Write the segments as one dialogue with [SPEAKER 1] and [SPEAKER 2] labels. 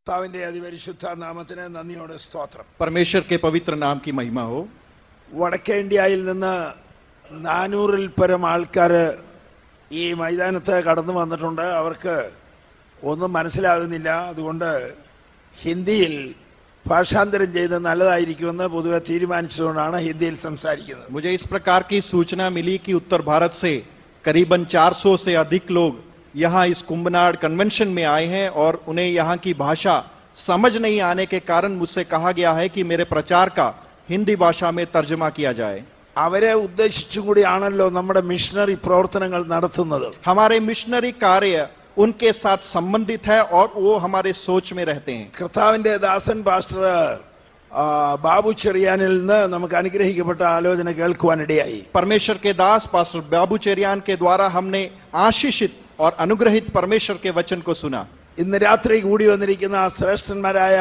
[SPEAKER 1] കർത്താവിന്റെ അതിപരിശുദ്ധ നാമത്തിന് നന്ദിയോടെ സ്തോത്രം
[SPEAKER 2] परमेश्वर के पवित्र नाम की महिमा हो
[SPEAKER 1] വടക്കേ ഇന്ത്യയിൽ നിന്ന് നാനൂറിൽ പരം ആൾക്കാർ ഈ മൈതാനത്ത് കടന്നു വന്നിട്ടുണ്ട് അവർക്ക് ഒന്നും മനസ്സിലാകുന്നില്ല അതുകൊണ്ട് ഹിന്ദിയിൽ ഭാഷാന്തരം ചെയ്ത് നല്ലതായിരിക്കുമെന്ന് പൊതുവെ തീരുമാനിച്ചതുകൊണ്ടാണ് ഹിന്ദിയിൽ സംസാരിക്കുന്നത്
[SPEAKER 2] मुझे इस प्रकार की सूचना मिली कि उत्तर भारत से करीबन 400 से अधिक लोग यहाँ इस कुंभनाड़ कन्वेंशन में आए हैं और उन्हें यहाँ की भाषा समझ नहीं आने के कारण मुझसे कहा गया है कि मेरे प्रचार का हिंदी भाषा में तर्जमा किया जाए
[SPEAKER 1] അവരെ ഉദ്ദേശിച്ചും കൂടിയാണല്ലോ നമ്മുടെ മിഷണറി പ്രവർത്തനങ്ങൾ നടത്തുന്നത്
[SPEAKER 2] हमारे मिशनरी कार्य उनके साथ संबंधित है और वो हमारे सोच में रहते हैं
[SPEAKER 1] കർത്താവിന്റെ ദാസൻ പാസ്റ്റർ ആ, ബാബു ചെറിയാനിൽ നിന്ന് നമുക്ക് അനുഗ്രഹിക്കപ്പെട്ട ആലോചന കേൾക്കുവാനിടയായി
[SPEAKER 2] परमेश्वर के दास पास्टर बाबू चेरियान के द्वारा हमने आशीषित और अनुग्रहित परमेश्वर के वचन को सुना
[SPEAKER 1] ഇന്ന് രാത്രി കൂടി വന്നിരിക്കുന്ന ശ്രേഷ്ഠന്മാരായ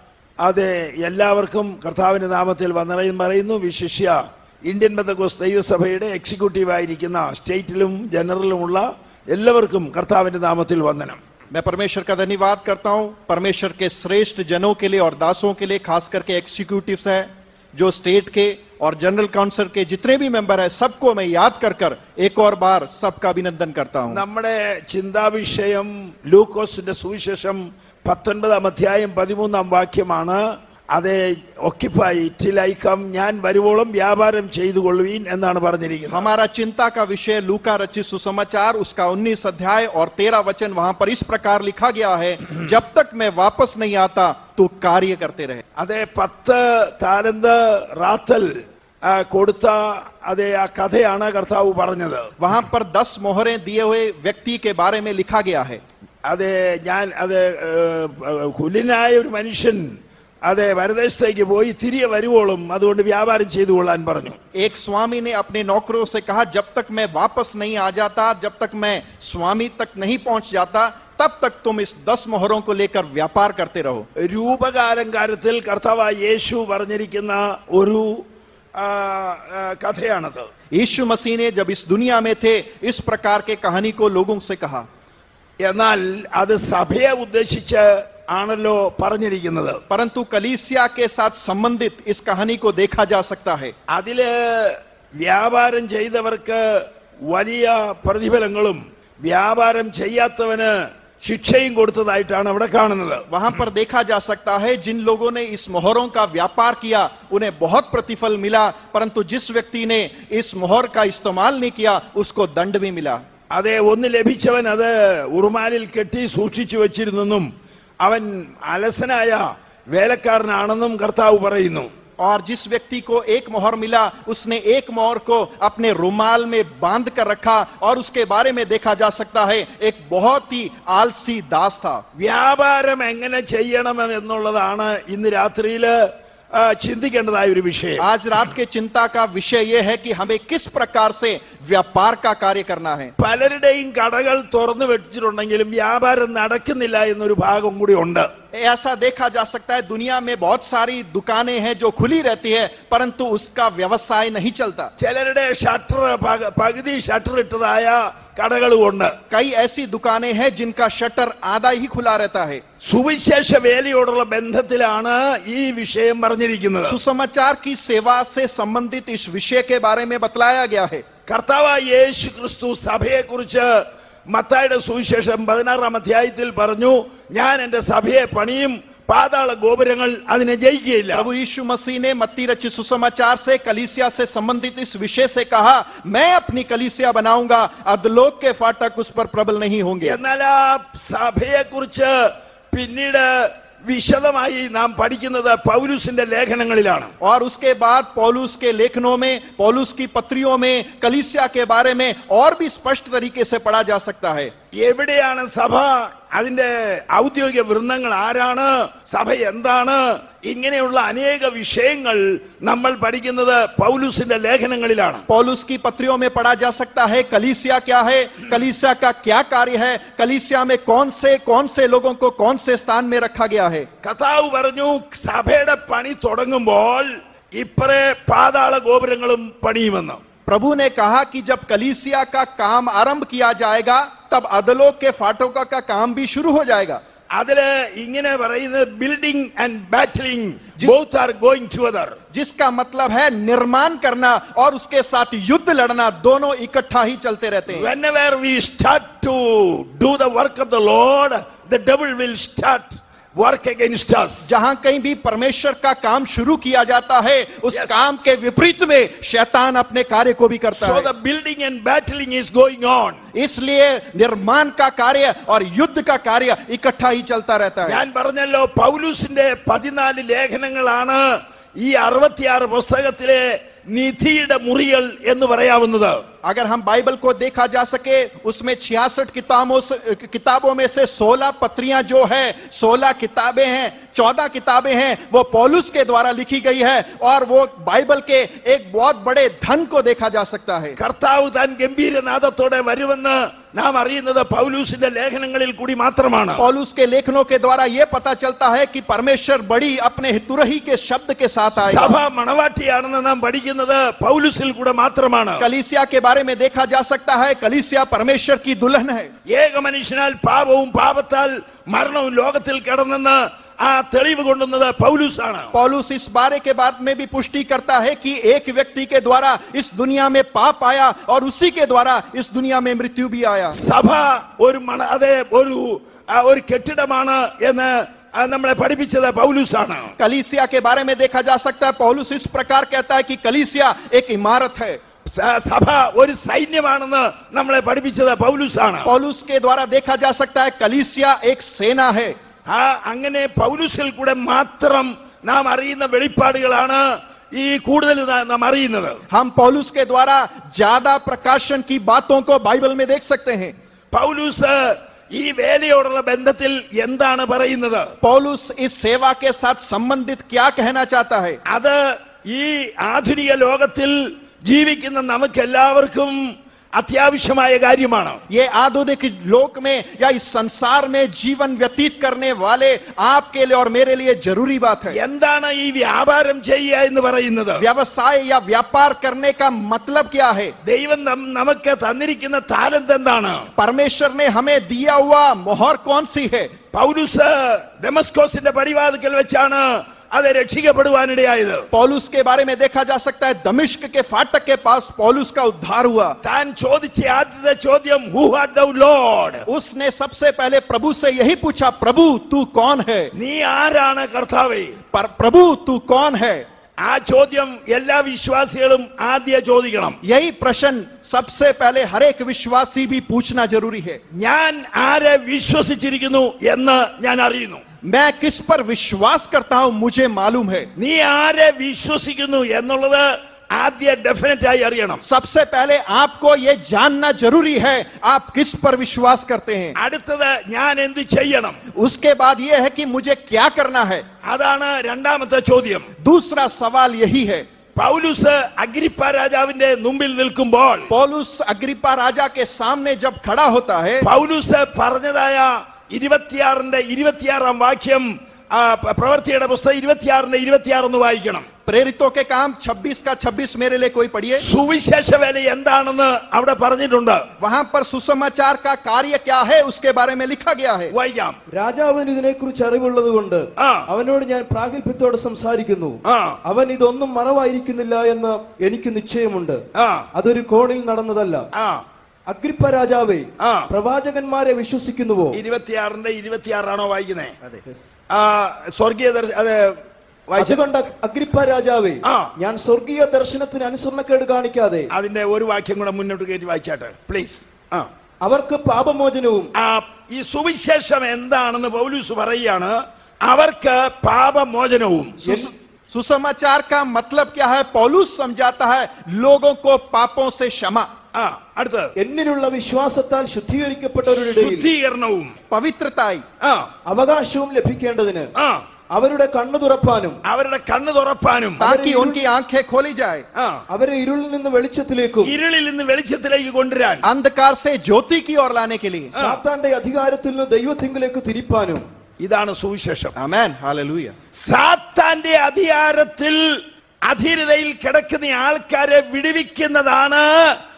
[SPEAKER 1] അതെ എല്ലാവർക്കും കർത്താവിന്റെ നാമത്തിൽ വന്നറയും പറയുന്നു വിശിഷ്യ ഇന്ത്യൻ ബന്ധകോസ് ദൈവസഭയുടെ എക്സിക്യൂട്ടീവായിരിക്കുന്ന സ്റ്റേറ്റിലും ജനറലുമുള്ള എല്ലാവർക്കും കർത്താവിന്റെ നാമത്തിൽ വന്ദനം
[SPEAKER 2] मैं परमेश्वर का धन्यवाद करता हूं परमेश्वर के श्रेष्ठ जनों के लिए और दासों के लिए खास करके एग्जीक्यूटिव्स हैं जो स्टेट के और जनरल काउंसिल के जितने भी मेंबर हैं सबको मैं याद कर कर एक और बार सबका अभिनंदन करता हूं
[SPEAKER 1] നമ്മുടെ ചിന്താവിഷയം ലൂക്കോസിന്റെ സുവിശേഷം പത്തൊൻപതാം അധ്യായം പതിമൂന്നാം വാക്യമാണ് അതെ ഒക്കിപ്പായി ടിലൈക്കം ഞാൻ വരുവോളം വ്യാപാരം ചെയ്തു കൊള്ളുവീൻ എന്നാണ് പറഞ്ഞിരിക്കുന്നത്
[SPEAKER 2] हमारा चिंता का विषय लूका रचित सुसमाचार उसका 19 अध्याय और 13 वचन वहां पर इस प्रकार लिखा गया है जब तक मैं वापस नहीं आता तो कार्य करते रहे
[SPEAKER 1] അതെ പത്ത് താലന്ത് റാത്തൽ ആ, കൊടുത്ത അതെ ആ കഥയാണ് കർത്താവ് പറഞ്ഞത്
[SPEAKER 2] वहां पर 10 मोहरें दिए हुए व्यक्ति के बारे में लिखा गया है
[SPEAKER 1] അതെ ഞാൻ അത് ഏ, കുലിനായ ഒരു മനുഷ്യൻ അതെ വരദേശത്തേക്ക് പോയി തിരികെ വരുവോളും അതുകൊണ്ട് വ്യാപാരം ചെയ്തു കൊള്ളാൻ പറഞ്ഞു
[SPEAKER 2] एक स्वामी ने अपने नौकरों से कहा जब तक मैं वापस नहीं आ जाता जब तक मैं स्वामी तक नहीं पहुंच जाता तब तक तुम इस दस मोहरों को लेकर व्यापार करते रहो
[SPEAKER 1] രൂപകാലങ്കാരത്തിൽ കർത്താവ് യേശു പറഞ്ഞിരിക്കുന്ന ഒരു ആ, ആ, കഥയാണത്
[SPEAKER 2] यीशु मसीह ने जब इस दुनिया में थे इस प्रकार के कहानी को लोगों से कहा
[SPEAKER 1] എന്നാൽ അത് സഭയെ ഉദ്ദേശിച്ച് ആണല്ലോ പറഞ്ഞിരിക്കുന്നത്
[SPEAKER 2] परंतु कलीसिया के साथ संबंधित इस कहानी को देखा जा सकता है
[SPEAKER 1] അതില് വ്യാപാരം ചെയ്തവർക്ക് വലിയ പ്രതിഫലങ്ങളും വ്യാപാരം ചെയ്യാത്തവന് ശിക്ഷയും കൊടുത്തതായിട്ടാണ് അവിടെ കാണുന്നത്
[SPEAKER 2] वहां पर देखा जा सकता है जिन लोगों ने इस मोहरों का व्यापार किया उन्हें बहुत प्रतिफल मिला परंतु जिस व्यक्ति ने इस मोहर का इस्तेमाल नहीं किया उसको दंड भी मिला
[SPEAKER 1] അതെ ഒന്ന് ലഭിച്ചവൻ അത് ഉറുമാലിൽ കെട്ടി സൂക്ഷിച്ചു വെച്ചിരുന്നെന്നും അവൻ അലസനായ വേലക്കാരനാണെന്നും കർത്താവ് പറയുന്നു
[SPEAKER 2] और जिस व्यक्ति को एक मोहर मिला उसने एक मोहर को अपने रुमाल में बांध कर रखा और उसके बारे में देखा जा सकता है एक बहुत ही आलसी दास था
[SPEAKER 1] വ്യാപാരം എങ്ങനെ ചെയ്യണം എന്നുള്ളതാണ് ഇന്ന് രാത്രിയിൽ ചിന്തിക്കേണ്ടതായ ഒരു വിഷയം
[SPEAKER 2] आज रात के चिंता का विषय यह है कि हमें किस प्रकार से व्यापार का कार्य करना है
[SPEAKER 1] പലരുടെയും കടകൾ തുറന്നു വെച്ചിട്ടുണ്ടെങ്കിലും വ്യാപാരം നടക്കുന്നില്ല എന്നൊരു ഭാഗം കൂടി ഉണ്ട്
[SPEAKER 2] ऐसा देखा जा सकता है दुनिया में बहुत सारी दुकानें हैं जो खुली रहती है परंतु उसका व्यवसाय नहीं चलता
[SPEAKER 1] ചിലരുടെ ഷട്ടർ പകുതി ഷട്ടർ ഇട്ടതായ കടകളുമുണ്ട്
[SPEAKER 2] कई ऐसी दुकानें हैं जिनका शटर आधा ही खुला रहता है
[SPEAKER 1] സുവിശേഷ വേലയോടുള്ള ബന്ധത്തിലാണ് ഈ വിഷയം പറഞ്ഞിരിക്കുന്നത്
[SPEAKER 2] सुसमाचार की सेवा से संबंधित इस विषय के बारे में बतलाया गया है
[SPEAKER 1] കർത്താവ് യേശു ക്രിസ്തു സഭയെക്കുറിച്ച് മത്തായുടെ സുവിശേഷം പതിനാറാം അധ്യായത്തിൽ പറഞ്ഞു ഞാൻ എന്റെ സഭയെ പണിയും പാതാള ഗോപുരങ്ങൾ അതിനെ ജയിക്കുകയില്ല
[SPEAKER 2] प्रभु यीशु मसीह ने मत्ती रचित सुसमाचार से कलीसिया से संबंधित इस विषय से कहा मैं अपनी कलीसिया बनाऊंगा अधलोक के फाटक उस पर प्रबल नहीं होंगे
[SPEAKER 1] എന്നാൽ ആ സഭയെക്കുറിച്ച് പിന്നീട് വിശദമായി നാം പഠിക്കുന്നത് പൗലുസിന്റെ ലേഖനങ്ങളിലാണ്
[SPEAKER 2] और उसके बाद पौलुस के लेखनों में पौलुस की पत्रियों में कलीसिया के बारे में और भी स्पष्ट तरीके से पढ़ा जा सकता है
[SPEAKER 1] എവിടെയാണ് സഭ അതിന്റെ ഔദ്യോഗിക വൃന്ദങ്ങൾ ആരാണ് സഭ എന്താണ് ഇങ്ങനെയുള്ള അനേക വിഷയങ്ങൾ നമ്മൾ പഠിക്കുന്നത് പൗലുസിന്റെ ലേഖനങ്ങളിലാണ്
[SPEAKER 2] पौलुस की पत्रियों में पढ़ा जा सकता है कलीसिया क्या है कलीसिया का क्या कार्य है कलीसिया में कौन से कौन से लोगों को कौन से स्थान में रखा गया है
[SPEAKER 1] കഥാവ് പറഞ്ഞു സഭയുടെ പണി തുടങ്ങുമ്പോൾ ഇപ്പറേ പാതാള ഗോപുരങ്ങളും പണിയുമെന്ന്
[SPEAKER 2] प्रभु ने कहा कि जब कलीसिया का काम आरंभ किया जाएगा तब अदलोक के फाटकों का काम भी शुरू हो जाएगा
[SPEAKER 1] അതില് ഇങ്ങനെ പറയുന്നത് building and battling both are going together
[SPEAKER 2] जिसका मतलब है निर्माण करना और उसके साथ युद्ध लड़ना दोनों इकट्ठा ही चलते रहते हैं
[SPEAKER 1] whenever we start to do the work of the lord the devil will start work against us
[SPEAKER 2] जहां कहीं भी परमेश्वर का काम शुरू किया जाता है उस
[SPEAKER 1] Yes.
[SPEAKER 2] काम के विपरीत में शैतान अपने कार्य को भी करता
[SPEAKER 1] so
[SPEAKER 2] है
[SPEAKER 1] the building and battling is going on
[SPEAKER 2] इसलिए निर्माण का कार्य और युद्ध का कार्य इकट्ठा ही चलता रहता है
[SPEAKER 1] ഞാൻ പറഞ്ഞല്ലോ പൗലൂസിന്റെ പതിനാല് ലേഖനങ്ങളാണ് ഈ അറുപത്തിയാറ് പുസ്തകത്തിലെ നിധിയുടെ മുറികൾ എന്ന് പറയാവുന്നത്
[SPEAKER 2] अगर हम बाइबल को देखा जा सके उसमें छियासठ किताबों से किताबों में से सोलह पत्रियां जो है सोलह किताबें हैं चौदह किताबें हैं वो पौलुस के द्वारा लिखी गई है और वो बाइबल के एक बहुत बड़े धन को देखा जा सकता है
[SPEAKER 1] കർത്താവ് താൻ ഗംഭീരനാഥത്തോടെ വരുമെന്ന് നാം അറിയുന്നത് പൗലൂസിന്റെ ലേഖനങ്ങളിൽ കൂടി മാത്രമാണ്
[SPEAKER 2] पौलुस के लेखनों के द्वारा ये पता चलता है कि परमेश्वर बड़ी अपने हितुरही के शब्द के साथ आएगा
[SPEAKER 1] സഭ മണവാട്ടിയാണെന്ന് നാം പഠിക്കുന്നത് പൗലൂസിൽ കൂടെ മാത്രമാണ്
[SPEAKER 2] कलीसिया के बारे में देखा जा सकता है कलीसिया परमेश्वर की दुल्हन है
[SPEAKER 1] ഏക മനുഷ്യനാൽ പാപവും പാപത്താൽ മരണവും ലോകത്തിൽ കിടന്നെന്ന് ആ തെളിവ് കൊണ്ടുവന്നത് പൗലൂസാണ്
[SPEAKER 2] पौलुस इस बारे के बाद में भी पुष्टि करता है कि एक व्यक्ति के द्वारा इस दुनिया में पाप आया और उसी के द्वारा इस दुनिया में मृत्यु भी आया
[SPEAKER 1] സഭ ഒരു മണ അതെ ഒരു ആ, ഒരു കെട്ടിടമാണ് എന്ന് ആ, നമ്മളെ പഠിപ്പിച്ചത് പൗലൂസാണ്
[SPEAKER 2] कलीसिया के बारे में देखा जा सकता है पौलुस इस प्रकार कहता है कि कलीसिया एक इमारत है
[SPEAKER 1] സ- സഭ ഒരു സൈന്യമാണെന്ന് നമ്മളെ പഠിപ്പിച്ചത് പൗലൂസാണ്
[SPEAKER 2] पौलुस के द्वारा देखा जा सकता है कलीसिया एक सेना है
[SPEAKER 1] ആ അങ്ങനെ പൗലൂസിൽ കൂടെ മാത്രം നാം അറിയുന്ന വെളിപ്പാടുകളാണ് ഈ കൂടുതൽ നാ- നാം അറിയുന്നത്
[SPEAKER 2] हम पौलुस के द्वारा ज्यादा प्रकाशन की बातों को बाइबल में देख सकते हैं
[SPEAKER 1] പൗലൂസ് ഈ വേലയോടുള്ള ബന്ധത്തിൽ എന്താണ് പറയുന്നത്
[SPEAKER 2] पौलुस इस सेवा के साथ संबंधित क्या कहना चाहता है
[SPEAKER 1] അത് ഈ ആധുനിക ലോകത്തിൽ ജീവിക്കുന്ന നമുക്കെല്ലാവർക്കും അത്യാവശ്യമായ കാര്യമാണ്
[SPEAKER 2] ये आधुनिक लोक में या इस संसार में जीवन व्यतीत करने वाले आपके लिए और मेरे लिए जरूरी बात है
[SPEAKER 1] എന്താണ് ഈ വ്യാപാരം ചെയ്യുക എന്ന് പറയുന്നത്
[SPEAKER 2] व्यवसाय या व्यापार करने का मतलब क्या है
[SPEAKER 1] ദൈവം നം- നമുക്ക് തന്നിരിക്കുന്ന താലന്ത് എന്താണ്
[SPEAKER 2] परमेश्वर ने हमें दिया हुआ मोहर कौन सी है
[SPEAKER 1] പൗലൂസ് ഡെമസ്കോസിന്റെ പടിവാതിക്കൽ വെച്ചാണ് അത് രക്ഷിക്കപ്പെടുവാനിടയായത്
[SPEAKER 2] पौलुस के बारे में देखा जा सकता है दमिश्क के फाटक के पास पौलुस का उद्धार हुआ
[SPEAKER 1] താൻ ചോദിച്ച ആദ്യത്തെ ചോദ്യം ഹൂ ഹാഡ് ദൗ ലോഡ്
[SPEAKER 2] उसने सबसे पहले प्रभु से यही पूछा प्रभु तू कौन है
[SPEAKER 1] നീ ആരാണ് കർത്താവേ
[SPEAKER 2] पर प्रभु तू कौन है
[SPEAKER 1] ആ ചോദ്യം എല്ലാ വിശ്വാസികളും ആദ്യ ചോദിക്കണം
[SPEAKER 2] यही प्रश्न सबसे पहले हर एक विश्वासी भी पूछना जरूरी है
[SPEAKER 1] ഞാൻ ആരെ വിശ്വസിച്ചിരിക്കുന്നു എന്ന് ഞാൻ അറിയുന്നു
[SPEAKER 2] मैं किस पर विश्वास करता हूं मुझे मालूम है
[SPEAKER 1] നീ ആരെ വിശ്വസിക്കുന്നു എന്നുള്ളത് ആദ്യ ഡെഫിനറ്റ് ആയി അറിയണം
[SPEAKER 2] सबसे पहले आपको ये जानना जरूरी है आप किस पर विश्वास करते हैं
[SPEAKER 1] അടുത്തത് ഞാൻ എന്ത് ചെയ്യണം
[SPEAKER 2] उसके बाद ये है कि मुझे क्या करना है
[SPEAKER 1] അതാണ് രണ്ടാമത്തെ ചോദ്യം
[SPEAKER 2] दूसरा सवाल यही है
[SPEAKER 1] പൗലുസ് അഗ്രിപ്പ രാജാവിന്റെ മുമ്പിൽ നിൽക്കുമ്പോൾ
[SPEAKER 2] पौलुस अग्रिपा राजा के सामने जब खड़ा होता है
[SPEAKER 1] പൗലൂസ് പറഞ്ഞതായ ഇരുപത്തിയാറിന്റെ ഇരുപത്തിയാറാം വാക്യം ആ, പ- പ്രവൃത്തിയുടെ പുസ്തകം ഇരുപത്തിയാറിന്റെ ഇരുപത്തിയാറ് ഒന്ന് വായിക്കണം
[SPEAKER 2] प्रेरितों के काम 26 का 26 मेरे लिए कोई पढ़िए
[SPEAKER 1] സുവിശേഷ വേല എന്താണെന്ന് അവിടെ പറഞ്ഞിട്ടുണ്ട്
[SPEAKER 2] वहां पर सुसमाचार का कार्य क्या है उसके बारे में लिखा गया है
[SPEAKER 1] വായിക്കാം
[SPEAKER 3] രാജാവിന് ഇതിനെക്കുറിച്ച് അറിവുള്ളതുകൊണ്ട്
[SPEAKER 1] ആ.
[SPEAKER 3] അവനോട് ഞാൻ പ്രാഗൽഭ്യത്തോടെ സംസാരിക്കുന്നു
[SPEAKER 1] ആ
[SPEAKER 3] അവൻ ഇതൊന്നും മറവായിരിക്കുന്നില്ല എന്ന് എനിക്ക് നിശ്ചയമുണ്ട്
[SPEAKER 1] ആ
[SPEAKER 3] അതൊരു കോണിൽ നടന്നതല്ല
[SPEAKER 1] ആ
[SPEAKER 3] അഗ്രിപ്പ രാജാവേ
[SPEAKER 1] ആ
[SPEAKER 3] പ്രവാചകന്മാരെ വിശ്വസിക്കുന്നുവോ
[SPEAKER 1] ഇരുപത്തിയാറിന്റെ ഇരുപത്തിയാറാണോ വായിക്കുന്നേ ആ സ്വർഗീയ ദർശ- അത് വായിച്ച
[SPEAKER 3] അതുകൊണ്ട് അഗ്രിപ്പ രാജാവേ
[SPEAKER 1] ആ.
[SPEAKER 3] ഞാൻ സ്വർഗീയ ദർശനത്തിന് അനുസരണക്കേട് കാണിക്കാതെ
[SPEAKER 1] അതിന്റെ ഒരു വാക്യം കൂടെ മുന്നോട്ട് കയറ്റി വായിച്ചാട്ടെ പ്ലീസ് ആ
[SPEAKER 3] അവർക്ക് പാപമോചനവും
[SPEAKER 1] ആ ഈ സുവിശേഷം എന്താണെന്ന് പൗലൂസ് പറയുകയാണ് അവർക്ക് പാപമോചനവും
[SPEAKER 2] सुस- सुसमाचार का मतलब क्या है पौलुस समझाता है लोगों को पापों से क्षमा
[SPEAKER 1] ആ അടുത്ത്
[SPEAKER 3] എന്നിലുള്ള വിശ്വാസത്താൽ ശുദ്ധീകരിക്കപ്പെട്ടവരുടെ ഇടയിൽ
[SPEAKER 1] ശുദ്ധീകരണവും
[SPEAKER 2] पवित्रताई
[SPEAKER 1] ആ
[SPEAKER 3] അവകാശവും ലഭിക്കേണ്ടതിന്
[SPEAKER 1] ആ
[SPEAKER 3] അവരുടെ കണ്ണു തുറപ്പാനും
[SPEAKER 1] അവരുടെ കണ്ണ് തുറപ്പാനും
[SPEAKER 2] ताकि उनकी आंखें खोली जाए
[SPEAKER 1] ആ
[SPEAKER 3] അവരെ ഇരുളിൽ നിന്ന് വെളിച്ചത്തിലേക്കും
[SPEAKER 1] ഇരുളിൽ നിന്ന് വെളിച്ചത്തിലേക്ക് കൊണ്ടുവരാൻ
[SPEAKER 2] अंधकार से ज्योति की ओर लाने के लिए
[SPEAKER 1] ആ.
[SPEAKER 3] സാത്താന്റെ അധികാരത്തിൽ നിന്ന് ദൈവത്തിങ്കിലേക്ക് തിരിപ്പാനും
[SPEAKER 1] ഇതാണ് സുവിശേഷം
[SPEAKER 2] आमेन हालेलुया
[SPEAKER 1] സാത്താന്റെ അധികാരത്തിൽ അധീരതയിൽ കിടക്കുന്ന ആൾക്കാരെ വിടുവിക്കുന്നതാണ്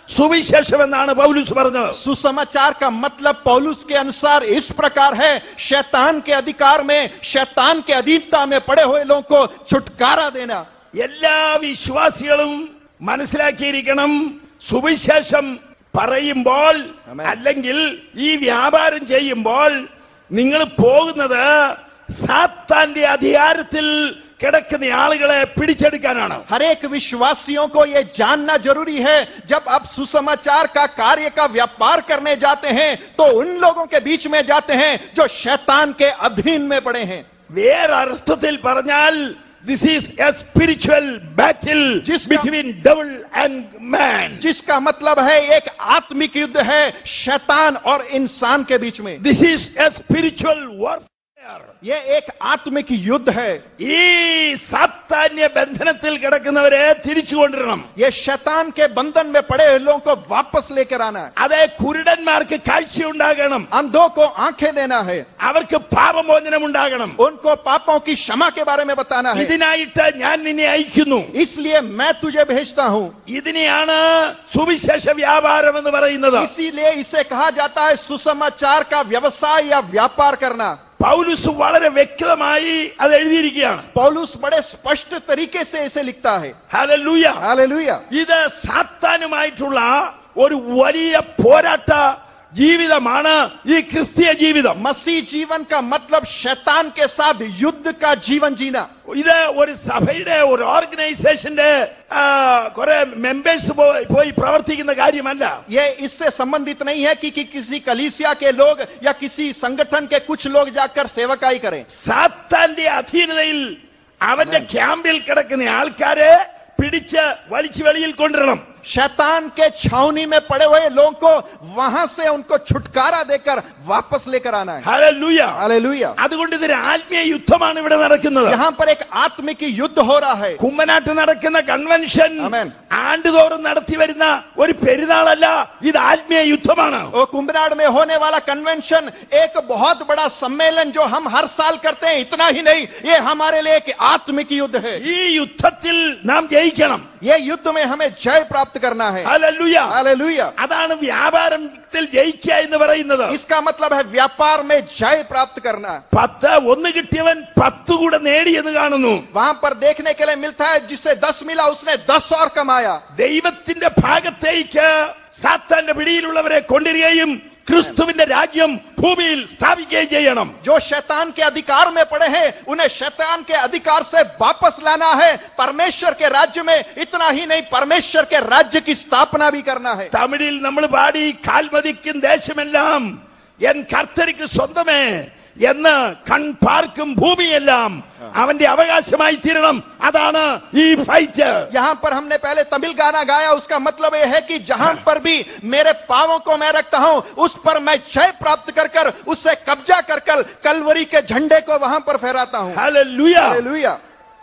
[SPEAKER 1] സുവിശേഷം എന്നാണ് പൗലൂസ് പറഞ്ഞത്
[SPEAKER 2] सुसमाचार का मतलब पौलुस के अनुसार इस प्रकार है शैतान के अधिकार में शैतान के अधीनता में पड़े हुए लोगों को छुटकारा देना
[SPEAKER 1] എല്ലാ വിശ്വാസികളും മനസ്സിലാക്കിയിരിക്കണം സുവിശേഷം പറയുമ്പോൾ
[SPEAKER 2] ആമേൻ.
[SPEAKER 1] അല്ലെങ്കിൽ ഈ വ്യാപാരം ചെയ്യുമ്പോൾ നിങ്ങൾ പോകുന്നത് സാത്താന്റെ അധികാരത്തിൽ കിടക്കുന്ന ആളുകളെ പിടിച്ചെടുക്കാനാണ്
[SPEAKER 2] हर एक विश्वासियों को यह जानना जरूरी है जब आप सुसमाचार का कार्य का व्यापार करने जाते हैं तो उन लोगों के बीच में जाते हैं जो शैतान के अधीन में पड़े हैं
[SPEAKER 1] വേറൊരർത്ഥത്തിൽ പറഞ്ഞാൽ this is a spiritual battle
[SPEAKER 2] जिसका-
[SPEAKER 1] ബിറ്റ്വീൻ ഡബിൾ ആൻഡ് മാൻ
[SPEAKER 2] जिसका मतलब है एक आत्मिक युद्ध है शैतान और इंसान के बीच में
[SPEAKER 1] this is a spiritual warfare
[SPEAKER 2] यह एक आत्मिक युद्ध है
[SPEAKER 1] ഈ സാത്താന്യ ബന്ധനത്തിൽ കിടക്കുന്നവരെ തിരിച്ചു കൊണ്ടുവരണം
[SPEAKER 2] ये शैतान के बंधन में पड़े हुए लोगों को वापस लेकर आना है
[SPEAKER 1] അതെ കുരുടന്മാർക്ക് കാഴ്ചയുണ്ടാകണം
[SPEAKER 2] अंधों को आंखें देना है
[SPEAKER 1] അവർക്ക് പാപമോചനം ഉണ്ടാകണം
[SPEAKER 2] उनको पापों की क्षमा के बारे में बताना है
[SPEAKER 1] ഇതിനായിട്ട് ഞാൻ നിന്നെ അയക്കുന്നു
[SPEAKER 2] इसलिए मैं तुझे भेजता हूं
[SPEAKER 1] ഇതിനെയാണ് സുവിശേഷ വ്യാപാരം എന്ന് പറയുന്നത്
[SPEAKER 2] इसीलिए इसे कहा जाता है सुसमाचार का व्यवसाय या व्यापार करना
[SPEAKER 1] പൗലുസ് വളരെ വ്യക്തമായി അത് എഴുതിയിരിക്കുകയാണ്
[SPEAKER 2] पौलुस बड़े स्पष्ट तरीके से इसे लिखता है
[SPEAKER 1] ഹല്ലേലൂയ
[SPEAKER 2] हालेलुया
[SPEAKER 1] ഇത് സാത്താനുമായിട്ടുള്ള ഒരു വലിയ പോരാട്ട ജീവിതമാണ് ഈ ക്രിസ്തീയ ജീവിതം
[SPEAKER 2] मसीह जीवन का मतलब शैतान के साथ युद्ध का जीवन जीना
[SPEAKER 1] ഇത് ഒരു സഭയുടെ ഒരു ഓർഗനൈസേഷന്റെ ആ, കുറെ മെമ്പേഴ്സ് പോയി പ്രവർത്തിക്കുന്ന കാര്യമല്ല
[SPEAKER 2] ये इससे संबंधित नहीं है कि, कि किसी कलीसिया के लोग या किसी संगठन के कुछ लोग जाकर सेवकाई करें
[SPEAKER 1] സാത്താന്റെ അധീനതയിൽ അവന്റെ ക്യാമ്പിൽ കിടക്കുന്ന ആൾക്കാരെ പിടിച്ച് വലിച്ചു വെളിയിൽ കൊണ്ടുവരണം
[SPEAKER 2] शैतान के छावनी में पड़े हुए लोगों को वहां से उनको छुटकारा देकर वापस लेकर आना है
[SPEAKER 1] ഹല്ലേലൂയ
[SPEAKER 2] हालेलुया
[SPEAKER 1] അതുകൊണ്ട് ഇതൊരു ആത്മീയ യുദ്ധമാണ് ഇവിടെ നടക്കുന്നത്
[SPEAKER 2] यहाँ पर एक आत्मिक युद्ध हो रहा है
[SPEAKER 1] കുമ്മനാട്ട് നടക്കുന്ന കൺവെൻഷൻ
[SPEAKER 2] ആമേൻ.
[SPEAKER 1] ആണ്ടുതോറും നടത്തി വരുന്ന ഒരു പെരുന്നാളല്ല ഇത് ആത്മീയ യുദ്ധമാണ്
[SPEAKER 2] और कुंभनाड़ में होने वाला कन्वेंशन एक बहुत बड़ा सम्मेलन जो हम हर साल करते हैं इतना ही नहीं ये हमारे लिए एक आत्मिक युद्ध है
[SPEAKER 1] ഈ യുദ്ധത്തിൽ നാം ജയിക്കണം
[SPEAKER 2] ये युद्ध में हमें जय प्राप्त करना है
[SPEAKER 1] ഹല്ലേലൂയ
[SPEAKER 2] हालेलुया
[SPEAKER 1] അതാണ് വ്യാപാരത്തിൽ ജയിക്കുക എന്ന് പറയുന്നത്
[SPEAKER 2] इसका मतलब है व्यापार में जय प्राप्त करना
[SPEAKER 1] പത്ത് ഒന്ന് കിട്ടിയവൻ പത്ത് കൂടെ നേടി എന്ന് കാണുന്നു
[SPEAKER 2] वहां पर देखने के लिए मिलता है जिससे दस मिला उसने दस और कमाया
[SPEAKER 1] ദൈവത്തിന്റെ ഭാഗത്തേക്ക് സാത്താന്റെ പിടിയിലുള്ളവരെ കൊണ്ടുവരികയും ക്രിസ്തുവിന്റെ രാജ്യം ഭൂമിയിൽ സ്ഥാപിക്കുകയും ചെയ്യണം
[SPEAKER 2] जो शैतान के अधिकार में पड़े हैं उन्हें शैतान के अधिकार से वापस लाना है परमेश्वर के राज्य में इतना ही नहीं परमेश्वर के राज्य की स्थापना भी करना है
[SPEAKER 1] തമിഴിൽ നമ്മൾ പാടി കാൽമതിക്കും ദേശമെല്ലാം എൻ കർത്തരിക്ക് സ്വന്തമേ എന്ന് കൺപാർക്കും ഭൂമിയെല്ലാം അവന്റെ അവകാശമായി തീരണം അതാണ് ഈ ഫൈറ്റ്
[SPEAKER 2] यहाँ पर हमने पहले तमिल गाना गाया उसका मतलब यह है कि जहां पर भी मेरे पावों को मैं रखता हूं उस पर मैं जय प्राप्त कर कर उससे कब्जा कर कर कलवरी के झंडे को वहां पर फहराता हूं
[SPEAKER 1] ഹല്ലേലൂയ
[SPEAKER 2] हालेलुया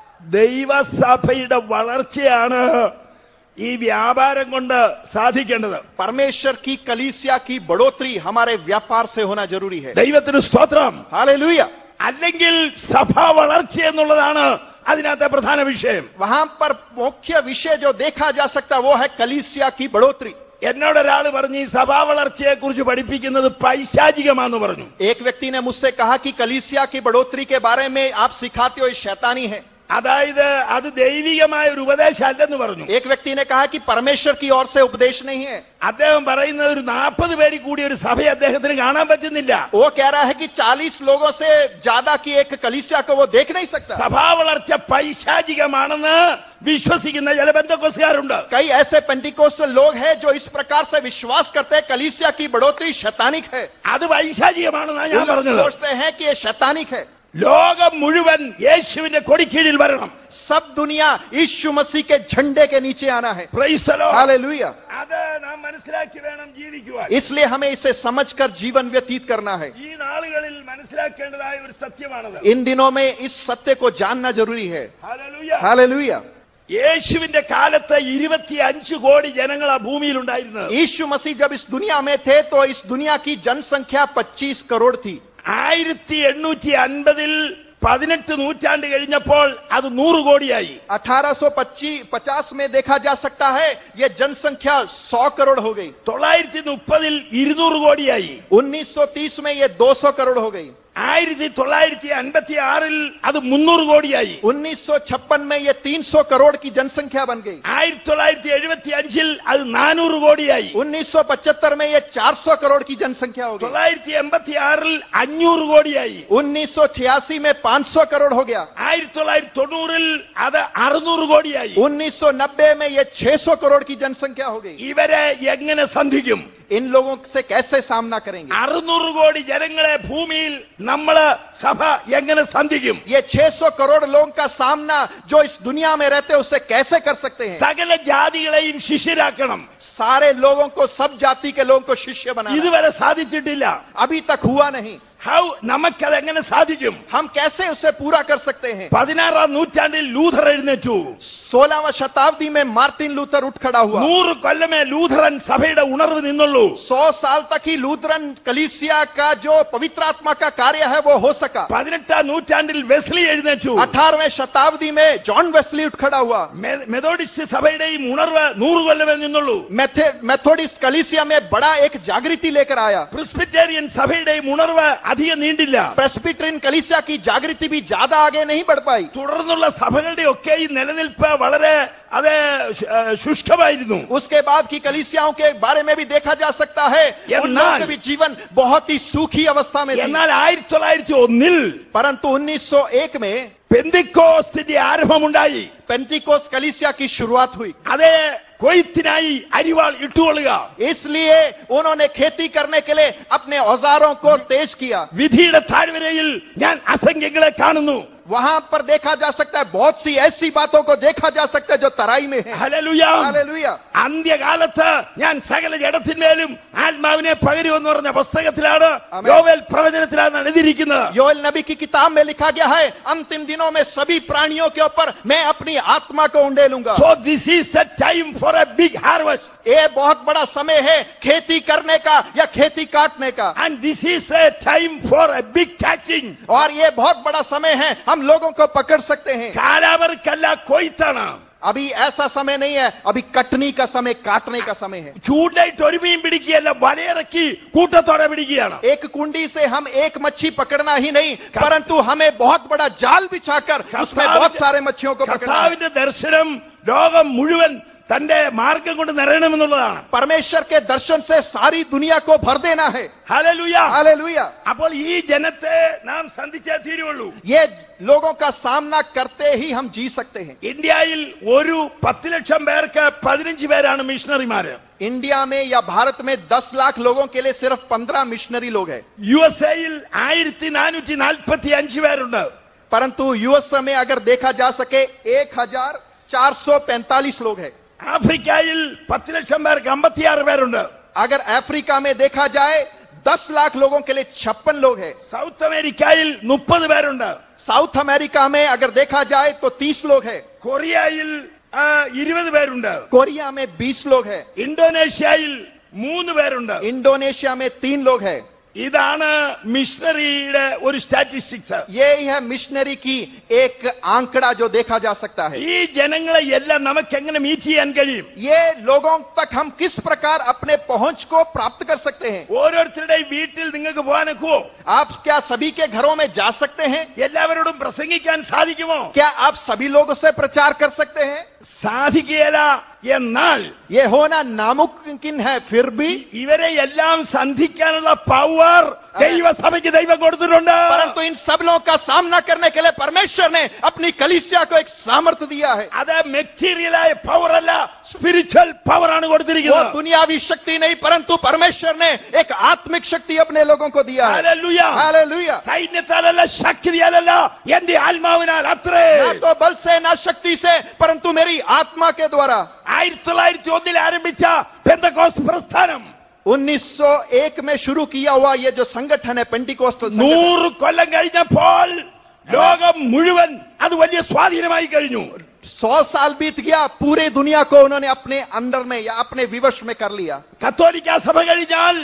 [SPEAKER 1] ദൈവസഭയുടെ വളർച്ചയാണ് ഈ വ്യാപാരം കൊണ്ട് സാധിക്കേണ്ടത്
[SPEAKER 2] परमेश्वर की कलीसिया की बढ़ोतरी हमारे व्यापार से होना जरूरी है
[SPEAKER 1] ദൈവത്തിന് സ്തോത്രം
[SPEAKER 2] हालेलुया
[SPEAKER 1] അല്ലെങ്കിൽ സഭാ വളർച്ച എന്നുള്ളതാണ് അതിനകത്തെ പ്രധാന വിഷയം
[SPEAKER 2] वहां पर मुख्य विषय जो देखा जा सकता है वो है कलीसिया की बढ़ोतरी
[SPEAKER 1] എന്നോട് ഒരാൾ പറഞ്ഞു ഈ സഭാ വളർച്ചയെ കുറിച്ച് പഠിപ്പിക്കുന്നത് പൈശാചികമാന്ന് പറഞ്ഞു
[SPEAKER 2] एक व्यक्ति ने मुझसे कहा कि कलीसिया की बढ़ोतरी के बारे में आप सिखाते हो ये शैतानी है
[SPEAKER 1] അതായത് അത് ദൈവികമായ ഒരു ഉപദേശം അല്ലെന്ന് പറഞ്ഞു
[SPEAKER 2] एक व्यक्ति ने कहा कि परमेश्वर की ओर से उपदेश नहीं है
[SPEAKER 1] അദ്ദേഹം പറയുന്നത് ഒരു നാൽപ്പത് പേര് കൂടി ഒരു സഭ അദ്ദേഹത്തിന് കാണാൻ പറ്റുന്നില്ല
[SPEAKER 2] वो कह रहा है कि 40 लोगों से ज्यादा की एक कलीसिया को वो देख नहीं सकता
[SPEAKER 1] സഭാ വളർച്ച പൈശാചികമാണെന്ന് വിശ്വസിക്കുന്ന ചില ബന്ധക്കൊസുകാരുണ്ട്
[SPEAKER 2] कई ऐसे पेंटिकोस्टल लोग हैं जो इस प्रकार से विश्वास करते हैं कलीसिया की बढ़ोतरी शैतानिक है
[SPEAKER 1] അത് പൈശാചികമാണെന്നാണ് ഞാൻ
[SPEAKER 2] वो लोग
[SPEAKER 1] പറഞ്ഞത്
[SPEAKER 2] सोचते हैं कि ये शैतानिक है
[SPEAKER 1] ലോകം മുഴുവൻ യേശുവിന്റെ കൊടിക്കീഴിൽ വരണം
[SPEAKER 2] सब दुनिया यीशु मसीह के झंडे के नीचे आना है
[SPEAKER 1] Praise the Lord.
[SPEAKER 2] हालेलुया
[SPEAKER 1] അത് നാം മനസ്സിലാക്കി വേണം ജീവിക്കുവാൻ
[SPEAKER 2] इसलिए हमें इसे समझकर जीवन व्यतीत करना है
[SPEAKER 1] ഈ നാളുകളിൽ മനസ്സിലാക്കേണ്ടതായ ഒരു സത്യമാണത്
[SPEAKER 2] इन दिनों में इस सत्य को जानना जरूरी है
[SPEAKER 1] ഹല്ലേലൂയ.
[SPEAKER 2] हालेलुया
[SPEAKER 1] യേശുവിന്റെ കാലത്ത് ഇരുപത്തി അഞ്ച് കോടി ജനങ്ങൾ ആ ഭൂമിയിൽ ഉണ്ടായിരുന്നത്
[SPEAKER 2] यीशु मसीह जब इस दुनिया में थे तो इस दुनिया की जनसंख्या 25 करोड़ थी
[SPEAKER 1] ആയിരത്തി എണ്ണൂറ്റി അൻപതിൽ പതിനെട്ട് നൂറ്റാണ്ട് കഴിഞ്ഞപ്പോൾ അത് നൂറ് കോടിയായി
[SPEAKER 2] 1850 में देखा जा सकता है ये जनसंख्या 100 करोड़ हो गई
[SPEAKER 1] തൊള്ളായിരത്തി മുപ്പതിൽ ഇരുന്നൂറ് കോടിയായി
[SPEAKER 2] 1930 में ये 200 करोड़ हो गई
[SPEAKER 1] ആയിരത്തി തൊള്ളായിരത്തി അൻപത്തി ആറിൽ അത് മുന്നൂറ് കോടിയായി
[SPEAKER 2] 1956 में ये 300 करोड़ की जनसंख्या बन गई
[SPEAKER 1] ആയിരത്തി തൊള്ളായിരത്തി എഴുപത്തി അഞ്ചിൽ അത് നാനൂറ് കോടിയായി
[SPEAKER 2] 1975 में ये 400 करोड़ की जनसंख्या हो गई
[SPEAKER 1] തൊള്ളായിരത്തി എൺപത്തി ആറിൽ അഞ്ഞൂറ് കോടിയായി
[SPEAKER 2] 1986 में 500 करोड़ हो गया
[SPEAKER 1] ആയിരത്തി തൊള്ളായിരത്തി തൊണ്ണൂറിൽ അത് അറുന്നൂറ് കോടിയായി
[SPEAKER 2] 1990 में ये 600 करोड़ की जनसंख्या हो गई
[SPEAKER 1] ഇവരെ എങ്ങനെ സന്ധിക്കും
[SPEAKER 2] इन लोगों से कैसे सामना करेंगे
[SPEAKER 1] അറുന്നൂറ് കോടി ജനങ്ങളെ ഭൂമിയിൽ നമ്മള് സഭ എങ്ങനെ സന്ധിക്കും
[SPEAKER 2] ये 600 करोड़ लोगों का सामना जो इस दुनिया में रहते हैं उससे कैसे कर सकते हैं
[SPEAKER 1] സകല ജാതികളെയും ശിഷ്യരാക്കണം
[SPEAKER 2] सारे लोगों को सब जाति के लोगों को शिष्य बनाना
[SPEAKER 1] ഇതുവരെ സാധിച്ചിട്ടില്ല
[SPEAKER 2] अभी तक हुआ नहीं
[SPEAKER 1] ഹൗ നമുക്കത് എങ്ങനെ സാധിക്കും
[SPEAKER 2] हम कैसे उसे पूरा कर सकते हैं
[SPEAKER 1] പതിനാറാം നൂറ്റാണ്ടിൽ ലൂഥർ എഴുന്നേറ്റു
[SPEAKER 2] सोलहवा शताब्दी में मार्टिन लूथर उठ खड़ा हुआ
[SPEAKER 1] നൂറ് കൊല്ലമേ ലൂഥറൻ സഭയുടെ ഉണർവ് നിന്നുള്ളൂ
[SPEAKER 2] सौ साल तक ही लूथरन कलीसिया का जो पवित्र आत्मा का कार्य है वो हो सका
[SPEAKER 1] പതിനെട്ടാം നൂറ്റാണ്ടിൽ വെസ്ലി എഴുന്നേറ്റു
[SPEAKER 2] अठारहवें शताब्दी में जॉन वेस्ली उठ खड़ा हुआ
[SPEAKER 1] മെ- മെതോഡിസ്റ്റ് സഭയുടെയും ഉണർവ് നൂറ് കൊല്ലമേ നിന്നുള്ളൂ
[SPEAKER 2] मेथे- मेथोडिस्ट कलीसिया में बड़ा एक जागृति लेकर आया
[SPEAKER 1] പ്രിസ്പിറ്റേറിയൻ സഭയുടെയും ഉണർവ് അധികം നീണ്ടില്ല
[SPEAKER 2] प्रेस्बिटेरियन कलीसिया की जागृति भी ज्यादा आगे नहीं बढ़ पाई
[SPEAKER 1] തുടർന്നുള്ള സഭകളുടെ ഒക്കെ ഈ നിലനിൽപ്പ് വളരെ അത് ശു- ഏഹ് ശുഷ്കമായിരുന്നു
[SPEAKER 2] उसके बाद की कलीसियाओं के बारे में भी देखा जा सकता है
[SPEAKER 1] ये
[SPEAKER 2] उन लोगों
[SPEAKER 1] नाल-
[SPEAKER 2] के भी जीवन बहुत ही सूखी अवस्था में थी
[SPEAKER 1] എന്നാൽ ആയിരത്തി തൊള്ളായിരത്തി ഒന്നിൽ
[SPEAKER 2] परंतु 1901 में
[SPEAKER 1] പെന്തിക്കോസ്തിന്റെ ആരംഭമുണ്ടായി
[SPEAKER 2] पेंटिकोस कलीसिया की शुरुआत हुई
[SPEAKER 1] അതേ കൊയ്ത്തിനായി അരിവാൾ ഇട്ടുകൊള്ളുക
[SPEAKER 2] इसलिए उन्होंने खेती करने के लिए अपने औजारों को तेज किया
[SPEAKER 1] വിധിയുടെ താഴ്വരയിൽ ഞാൻ അസംഖ്യങ്ങളെ കാണുന്നു
[SPEAKER 2] वहां पर देखा जा सकता है बहुत सी ऐसी बातों को देखा जा सकता है जो तराई में है
[SPEAKER 1] ഹല്ലേലൂയ
[SPEAKER 2] हालेलुया
[SPEAKER 1] അന്ത്യകാലത്ത് ഞാൻ സകല ജഡത്തിന്മേലും ആത്മാവിനെ പകരുമെന്ന് പറഞ്ഞ പുസ്തകത്തിലാണ്
[SPEAKER 2] ആമേൻ.
[SPEAKER 1] യോവേൽ പ്രവചനത്തിലാണ് എഴുതിയിരിക്കുന്നത്
[SPEAKER 2] योएल नबी की किताब में लिखा गया है अंतिम दिनों में सभी प्राणियों के ऊपर मैं अपनी आत्मा को उंडेलूंगा
[SPEAKER 1] so this is the time for a big harvest
[SPEAKER 2] ये बहुत बड़ा समय है खेती करने का या खेती काटने का
[SPEAKER 1] and this is the time for a big catching
[SPEAKER 2] और ये बहुत बड़ा समय है हम लोगों को पकड़ सकते हैं
[SPEAKER 1] കാലാവർക്കല്ല കൊയ്ത്താണ്
[SPEAKER 2] अभी ऐसा समय नहीं है अभी कटनी का समय काटने का समय है
[SPEAKER 1] ചൂണ്ടായിട്ട് ഒരു മീൻ പിടിക്കുകയല്ല വലയിറക്കി കൂട്ടത്തോടെ പിടിക്കുകയാണ്
[SPEAKER 2] एक कुंडी से हम एक मच्छी पकड़ना ही नहीं परंतु हमें बहुत बड़ा जाल बिछाकर उसमें बहुत सारे मच्छियों को पकड़ना है।
[SPEAKER 1] കർത്താവിന്റെ ദർശനം ലോകം മുഴുവൻ തന്റെ മാർഗം കൊണ്ട് നിറയണമെന്നുള്ളതാണ്
[SPEAKER 2] परमेश्वर के दर्शन से सारी दुनिया को भर देना है
[SPEAKER 1] ഹല്ലേലൂയ
[SPEAKER 2] हालेलुया
[SPEAKER 1] അപ്പോൾ ഈ ജനത്തെ നാം സന്ധിച്ചേ തീരുള്ളൂ
[SPEAKER 2] ये लोगों का सामना करते ही हम जी सकते हैं
[SPEAKER 1] ഇന്ത്യയിൽ ഒരു പത്ത് ലക്ഷം പേർക്ക് പതിനഞ്ച് പേരാണ് മിഷണറിമാര്
[SPEAKER 2] इंडिया में या भारत में 10 लाख लोगों के लिए सिर्फ 15 मिशनरी लोग हैं
[SPEAKER 1] യു എസ് എയിൽ ആയിരത്തി നാനൂറ്റി നാൽപ്പത്തി അഞ്ച് പേരുണ്ട്
[SPEAKER 2] परंतु यूएस में अगर देखा जा सके एक हजार चार सौ पैंतालीस लोग हैं
[SPEAKER 1] ആഫ്രിക്കയിൽ പത്ത് ലക്ഷം പേർക്ക് അമ്പത്തിയാറ് പേരുണ്ട്
[SPEAKER 2] अगर अफ्रीका में देखा जाए दस लाख लोगों के लिए छप्पन लोग हैं
[SPEAKER 1] സൗത്ത് അമേരിക്കയിൽ മുപ്പത് പേരുണ്ട്
[SPEAKER 2] साउथ अमेरिका में अगर देखा जाए तो तीस लोग हैं
[SPEAKER 1] കൊറിയയിൽ ആ, ഇരുപത് പേരുണ്ട്
[SPEAKER 2] कोरिया में बीस लोग हैं
[SPEAKER 1] ഇന്തോനേഷ്യയിൽ മൂന്ന് പേരുണ്ട്
[SPEAKER 2] इंडोनेशिया में तीन लोग हैं
[SPEAKER 1] ഇതാണ് മിഷണറിയുടെ ഒരു സ്റ്റാറ്റിസ്റ്റിക്സ്
[SPEAKER 2] ये ही है मिशनरी की एक आंकड़ा जो देखा जा सकता है
[SPEAKER 1] ഈ ജനങ്ങളെ എല്ലാം നമുക്ക് എങ്ങനെ മീറ്റ് ചെയ്യാൻ കഴിയും
[SPEAKER 2] ये लोगों तक हम किस प्रकार अपने पहुंच को प्राप्त कर सकते हैं
[SPEAKER 1] ഓരോരുത്തരുടെയും വീട്ടിൽ നിങ്ങൾക്ക് പോകാനൊക്കുവോ
[SPEAKER 2] आप क्या सभी के घरों में जा सकते हैं
[SPEAKER 1] എല്ലാവരോടും പ്രസംഗിക്കാൻ സാധിക്കുമോ
[SPEAKER 2] क्या आप सभी लोगों से प्रचार कर सकते हैं
[SPEAKER 1] സാധിക്കുകയില്ല എന്നാൽ
[SPEAKER 2] ये होना नामुमकिन है फिर भी
[SPEAKER 1] ഇവരെ എല്ലാം സന്ധിക്കാനുള്ള പവർ ദൈവസഭയ്ക്ക് ദൈവം കൊടുത്തിട്ടുണ്ട്
[SPEAKER 2] परंतु इन सब लोगों का सामना करने के लिए परमेश्वर ने अपनी कलिसिया को एक सामर्थ्य दिया है
[SPEAKER 1] അത് മെറ്റീരിയലായ പവർ അല്ല സ്പിരിച്വൽ പവർ ആണ്
[SPEAKER 2] वो
[SPEAKER 1] കൊടുത്തിരിക്കുന്നത്
[SPEAKER 2] दुनियावी शक्ति नहीं परंतु परमेश्वर ने एक आत्मिक शक्ति अपने लोगों को दिया है
[SPEAKER 1] ഹല്ലേലൂയ.
[SPEAKER 2] हालेलुया
[SPEAKER 1] സൈന്യത്താലല്ല ശക്തിയാലല്ല എന്റെ ആത്മാവിനാൽ അത്രേ
[SPEAKER 2] ना तो बल से ना शक्ति से परंतु मेरी आत्मा के द्वारा
[SPEAKER 1] ആയിരത്തി തൊള്ളായിരത്തി ഒന്നിൽ ആരംഭിച്ച പെന്തക്കോസ് പ്രസ്ഥാനം
[SPEAKER 2] 1901 में शुरू किया हुआ ये जो संगठन है पेंटिकोस्ट
[SPEAKER 1] നൂറ് കൊല്ലം കഴിഞ്ഞപ്പോൾ ലോകം മുഴുവൻ അത് വലിയ സ്വാധീനമായി കഴിഞ്ഞു
[SPEAKER 2] सौ साल बीत गया पूरे दुनिया को उन्होंने अपने अंडर में या अपने विवश में कर लिया
[SPEAKER 1] കത്തോലിക്ക സഭ കഴിഞ്ഞാൽ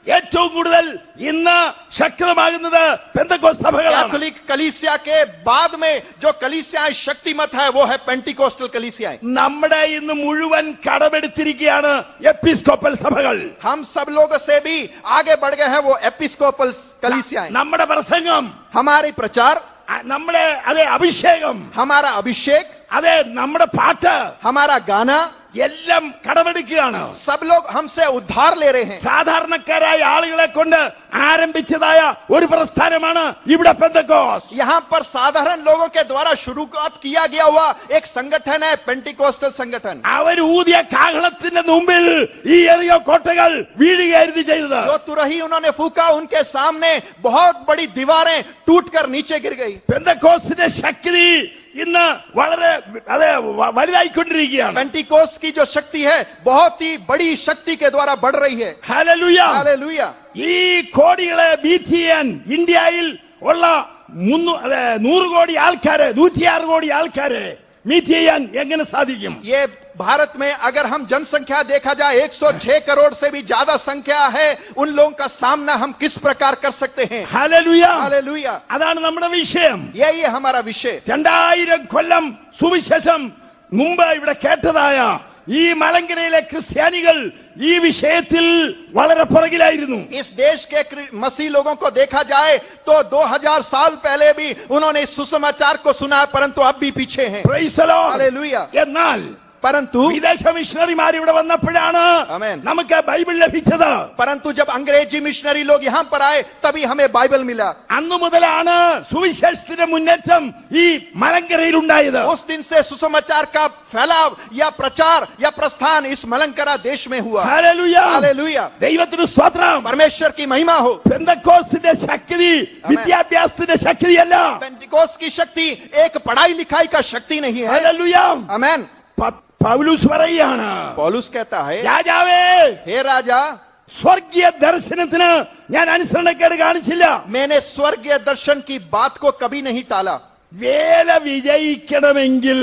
[SPEAKER 1] ഏറ്റവും കൂടുതൽ ഇന്ന് ശക്തമാകുന്നത് പെന്തക്കോസ് സഭകളാണ്
[SPEAKER 2] कैथोलिक कलीसिया के बाद में जो कलीसियाएं शक्तिमत है वो है पेंटिकोस्टल कलीसियाएं
[SPEAKER 1] നമ്മുടെ ഇന്ന് മുഴുവൻ കടമെടുത്തിരിക്കുകയാണ് എപ്പിസ്കോപ്പൽ സഭകൾ
[SPEAKER 2] हम सब लोगों से भी आगे बढ़ गए हैं वो एपिस्कोपल कलीसियाएं
[SPEAKER 1] നമ്മുടെ പ്രസംഗം
[SPEAKER 2] हमारी प्रचार
[SPEAKER 1] അ- നമ്മുടെ അതെ അഭിഷേകം
[SPEAKER 2] हमारा अभिषेक
[SPEAKER 1] അതെ നമ്മുടെ പാട്ട്
[SPEAKER 2] हमारा गाना
[SPEAKER 1] എല്ലാം കടമെടുക്കുകയാണ്
[SPEAKER 2] सब लोग हमसे उद्धार ले रहे हैं
[SPEAKER 1] സാധാരണക്കാരായ ആളുകളെ കൊണ്ട് ആരംഭിച്ചതായ ഒരു പ്രസ്ഥാനമാണ് ഇവിടെ പെന്തക്കോസ്
[SPEAKER 2] यहाँ पर साधारण लोगों के द्वारा शुरुआत किया गया हुआ एक संगठन है पेंटिकोस्टल संगठन
[SPEAKER 1] അവർ ഊതിയ കാഹളത്തിന്റെ മുമ്പിൽ ഈ എറിയ കോട്ടകൾ വീഴുകയായിരുന്നു ചെയ്തത്
[SPEAKER 2] जो तुरही उन्होंने फूका उनके सामने बहुत बड़ी दीवारें टूटकर नीचे गिर गई
[SPEAKER 1] പെന്തക്കോസിന്റെ ശക്തി ഇന്ന് വളരെ അതെ വ- വലുതായിക്കൊണ്ടിരിക്കുകയാണ്
[SPEAKER 2] पेंटिकोस की जो शक्ति है बहुत ही बड़ी शक्ति के द्वारा बढ़ रही है
[SPEAKER 1] ഹല്ലേലൂയ
[SPEAKER 2] हालेलुया
[SPEAKER 1] ഈ കോടികളെ ബീറ്റ് ചെയ്യാൻ ഇന്ത്യയിൽ ഉള്ള മുന്നൂ അതെ നൂറ് കോടി ആൾക്കാര് നൂറ്റിയാറ് കോടി ആൾക്കാര് മീറ്റ് ചെയ്യാൻ എങ്ങനെ സാധിക്കും
[SPEAKER 2] ये भारत में अगर हम जनसंख्या देखा जाए 106 करोड़ से भी ज्यादा संख्या है उन लोगों का सामना हम किस प्रकार कर सकते हैं
[SPEAKER 1] ഹല്ലേലൂയ
[SPEAKER 2] हालेलुया
[SPEAKER 1] അതാണ് നമ്മുടെ വിഷയം
[SPEAKER 2] यही है हमारा विषय
[SPEAKER 1] രണ്ടായിരം കൊല്ലം സുവിശേഷം മുമ്പ് ഇവിടെ കേട്ടതായ ഈ മലങ്കരയിലെ ക്രിസ്ത്യാനികൾ ഈ വിഷയത്തിൽ വളരെ പുറകിലായിരുന്നു
[SPEAKER 2] इस देश के क्रि- मसीह लोगों को देखा जाए तो 2000 साल पहले भी उन्होंने इस सुसमाचार को सुना परंतु अब भी पीछे हैं
[SPEAKER 1] Praise the Lord.
[SPEAKER 2] हालेलुया
[SPEAKER 1] എന്നാൽ
[SPEAKER 2] परंतु
[SPEAKER 1] വിദേശ മിഷണറിമാർ ഇവിടെ വന്നപ്പോഴാണ്
[SPEAKER 2] Amen.
[SPEAKER 1] നമുക്ക് ബൈബിൾ ലഭിച്ചത്
[SPEAKER 2] परंतु जब अंग्रेजी मिशनरी लोग यहाँ पर आए तभी हमें बाइबल मिला
[SPEAKER 1] അന്നു മുതലാണ് സുവിശേഷത്തിന്റെ മുന്നേറ്റം ഈ മലങ്കരയിൽ ഉണ്ടായത്
[SPEAKER 2] उस दिन से सुसमाचार का फैलाव या प्रचार या प्रस्थान इस मलंकरा देश में हुआ
[SPEAKER 1] ഹല്ലേലൂയ.
[SPEAKER 2] हालेलुया
[SPEAKER 1] ദൈവത്തിന് സ്തോത്രം
[SPEAKER 2] परमेश्वर की महिमा हो
[SPEAKER 1] പെന്തക്കോസ്തിന്റെ ശക്തി വിദ്യാഭ്യാസത്തിന്റെ ശക്തിയല്ല
[SPEAKER 2] पेंटिकोस की शक्ति एक पढ़ाई लिखाई का शक्ति नहीं है
[SPEAKER 1] ഹല്ലേലൂയ.
[SPEAKER 2] अमेन
[SPEAKER 1] പ- പൗലൂസ് പറയാണ്
[SPEAKER 2] पौलुस कहता है
[SPEAKER 1] രാജാവേ
[SPEAKER 2] हे राजा
[SPEAKER 1] സ്വർഗീയ ദർശനത്തിന് ഞാൻ അനുസരണക്കേട് കാണിച്ചില്ല
[SPEAKER 2] मैंने स्वर्गीय दर्शन की बात को कभी नहीं टाला
[SPEAKER 1] വേല വിജയിക്കണമെങ്കിൽ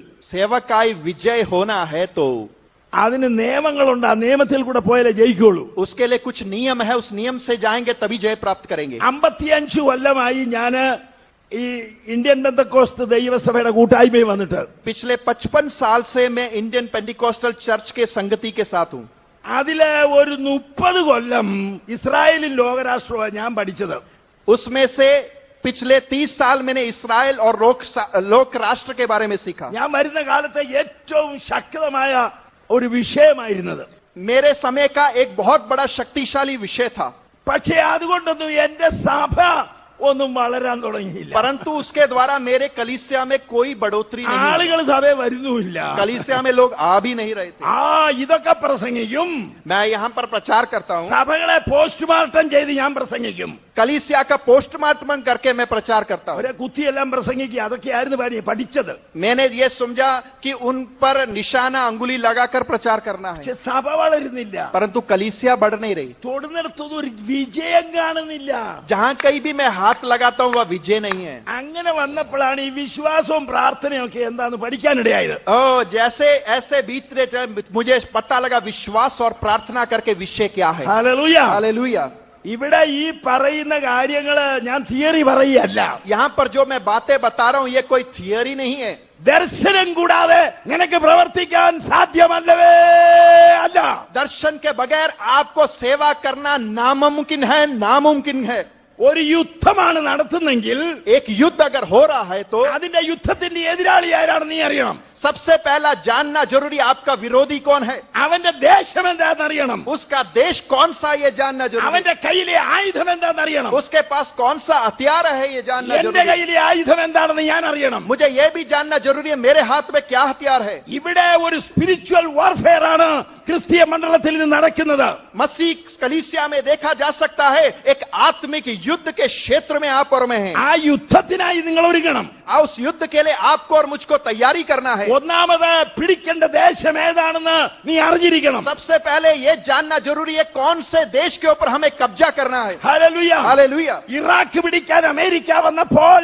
[SPEAKER 2] सेवकाई विजय होना है तो
[SPEAKER 1] അതിന് നിയമങ്ങളുണ്ട് ആ നിയമത്തിൽ കൂടെ പോയാലേ ജയിക്കുള്ളൂ
[SPEAKER 2] उसके लिए कुछ नियम है उस नियम से जाएंगे तभी जय प्राप्त करेंगे
[SPEAKER 1] അമ്പത്തിയഞ്ച് കൊല്ലമായി ഞാന് ഈ ഇന്ത്യൻ ബന്ധക്കോസ്ത് ദൈവസഭയുടെ കൂട്ടായ്മയിൽ വന്നിട്ട്
[SPEAKER 2] पिछले 55 साल से मैं इंडियन पेंटिकोस्टल चर्च के संगति के साथ हूं
[SPEAKER 1] അതില് ഒരു മുപ്പത് കൊല്ലം ഇസ്രായേലും ലോകരാഷ്ട്രമാണ് ഞാൻ പഠിച്ചത്
[SPEAKER 2] उसमें से पिछले 30 साल मैंने इसराइल और लोक लोक राष्ट्र के बारे में सीखा
[SPEAKER 1] ഞാൻ വരുന്ന കാലത്തെ ഏറ്റവും ശക്തമായ ഒരു വിഷയമായിരുന്നത്
[SPEAKER 2] मेरे समय का एक बहुत बड़ा शक्तिशाली विषय था
[SPEAKER 1] പക്ഷേ അതുകൊണ്ടൊന്നും എന്റെ സഭ ഒന്നും വളരാൻ തുടങ്ങിയില്ല
[SPEAKER 2] परंतु उसके द्वारा मेरे कलीसिया में कोई बढ़ोतरी नहीं हुई।
[SPEAKER 1] ആളുകൾ സഭയെ വരുന്നുമില്ല
[SPEAKER 2] कलीसिया में लोग आ भी नहीं रहे थे
[SPEAKER 1] ആ ഇതൊക്കെ പ്രസംഗിക്കും
[SPEAKER 2] मैं यहाँ पर प्रचार करता हूँ
[SPEAKER 1] സഭകളെ പോസ്റ്റ്മോർട്ടം ചെയ്ത് ഞാൻ പ്രസംഗിക്കും
[SPEAKER 2] कलीसिया का पोस्टमार्टम करके मैं प्रचार करता हूँ
[SPEAKER 1] അവരെ കുത്തിയെല്ലാം പ്രസംഗിക്കുക അതൊക്കെയായിരുന്നു പണി പഠിച്ചത്
[SPEAKER 2] मैंने ये समझा कि उन पर निशाना अंगुली लगाकर प्रचार करना है
[SPEAKER 1] പക്ഷെ സഭ വളരുന്നില്ല
[SPEAKER 2] परंतु कलीसिया बढ़ नहीं रही
[SPEAKER 1] തൊടുന്നിടത്തൊന്നും ഒരു വിജയം കാണുന്നില്ല
[SPEAKER 2] जहाँ कहीं भी मैं हाथ लगाता हूँ वह विजय नहीं है
[SPEAKER 1] അങ്ങനെ വന്നപ്പോഴാണ് ഈ വിശ്വാസവും പ്രാർത്ഥനയും ഒക്കെ എന്താന്ന് പഠിക്കാനിടയായത്
[SPEAKER 2] ओ जैसे ऐसे बीतते थे, मुझे पता लगा विश्वास और प्रार्थना करके विषय क्या है
[SPEAKER 1] ഹല്ലേലൂയ.
[SPEAKER 2] हालेलुया
[SPEAKER 1] ഇവിടെ ഈ പറയുന്ന കാര്യങ്ങള് ഞാൻ തിയറി പറയുകയല്ല
[SPEAKER 2] यहाँ पर जो मैं बातें बता रहा हूँ ये कोई थियरी नहीं है
[SPEAKER 1] ദർശനം കൂടാതെ നിനക്ക് പ്രവർത്തിക്കാൻ സാധ്യമല്ലവേ അല്ല
[SPEAKER 2] दर्शन के बगैर आपको सेवा करना नामुमकिन है नामुमकिन है
[SPEAKER 1] ഒരു യുദ്ധമാണ് നടത്തുന്നെങ്കിൽ
[SPEAKER 2] एक युद्ध अगर हो रहा है तो
[SPEAKER 1] അതിന്റെ യുദ്ധത്തിന്റെ എതിരാളി ആരാണെന്ന് നീ അറിയണം
[SPEAKER 2] सबसे पहला जानना जरूरी आपका विरोधी कौन है
[SPEAKER 1] അവന്റെ ദേശം എന്താണെന്നറിയണം
[SPEAKER 2] उसका देश कौन सा ये जानना जरूरी है।
[SPEAKER 1] അവന്റെ കയ്യിലെ ആയുധം എന്താണെന്നറിയണം
[SPEAKER 2] उसके पास कौन सा हथियार है ये जानना
[SPEAKER 1] എന്റെ
[SPEAKER 2] जरूरी है।
[SPEAKER 1] കയ്യിലെ ആയുധം എന്താണെന്ന് ഞാൻ അറിയണം
[SPEAKER 2] मुझे ये भी जानना जरूरी है मेरे हाथ में क्या हथियार है
[SPEAKER 1] ഇവിടെ ഒരു സ്പിരിച്വൽ വാർഫെയർ ആണ് ക്രിസ്തീയ മണ്ഡലത്തിൽ നിന്ന് നടക്കുന്നത്
[SPEAKER 2] मसीह कलीसिया में देखा जा सकता है एक आत्मिक युद्ध के क्षेत्र में आप और मैं हैं
[SPEAKER 1] ആ യുദ്ധത്തിനായി നിങ്ങൾ ഒരുങ്ങണം
[SPEAKER 2] और उस युद्ध के लिए आपको और मुझको तैयारी करना है
[SPEAKER 1] ഒന്നാമത് പിടിക്കേണ്ട ദേശം ഏതാണെന്ന് നീ അറിഞ്ഞിരിക്കണം
[SPEAKER 2] सबसे पहले ये जानना जरूरी है कौन से देश के ऊपर हमें कब्जा करना है
[SPEAKER 1] ഹല്ലേലൂയ.
[SPEAKER 2] हालेलुया
[SPEAKER 1] ഇറാഖ് പിടിക്കാൻ അമേരിക്ക വന്നപ്പോൾ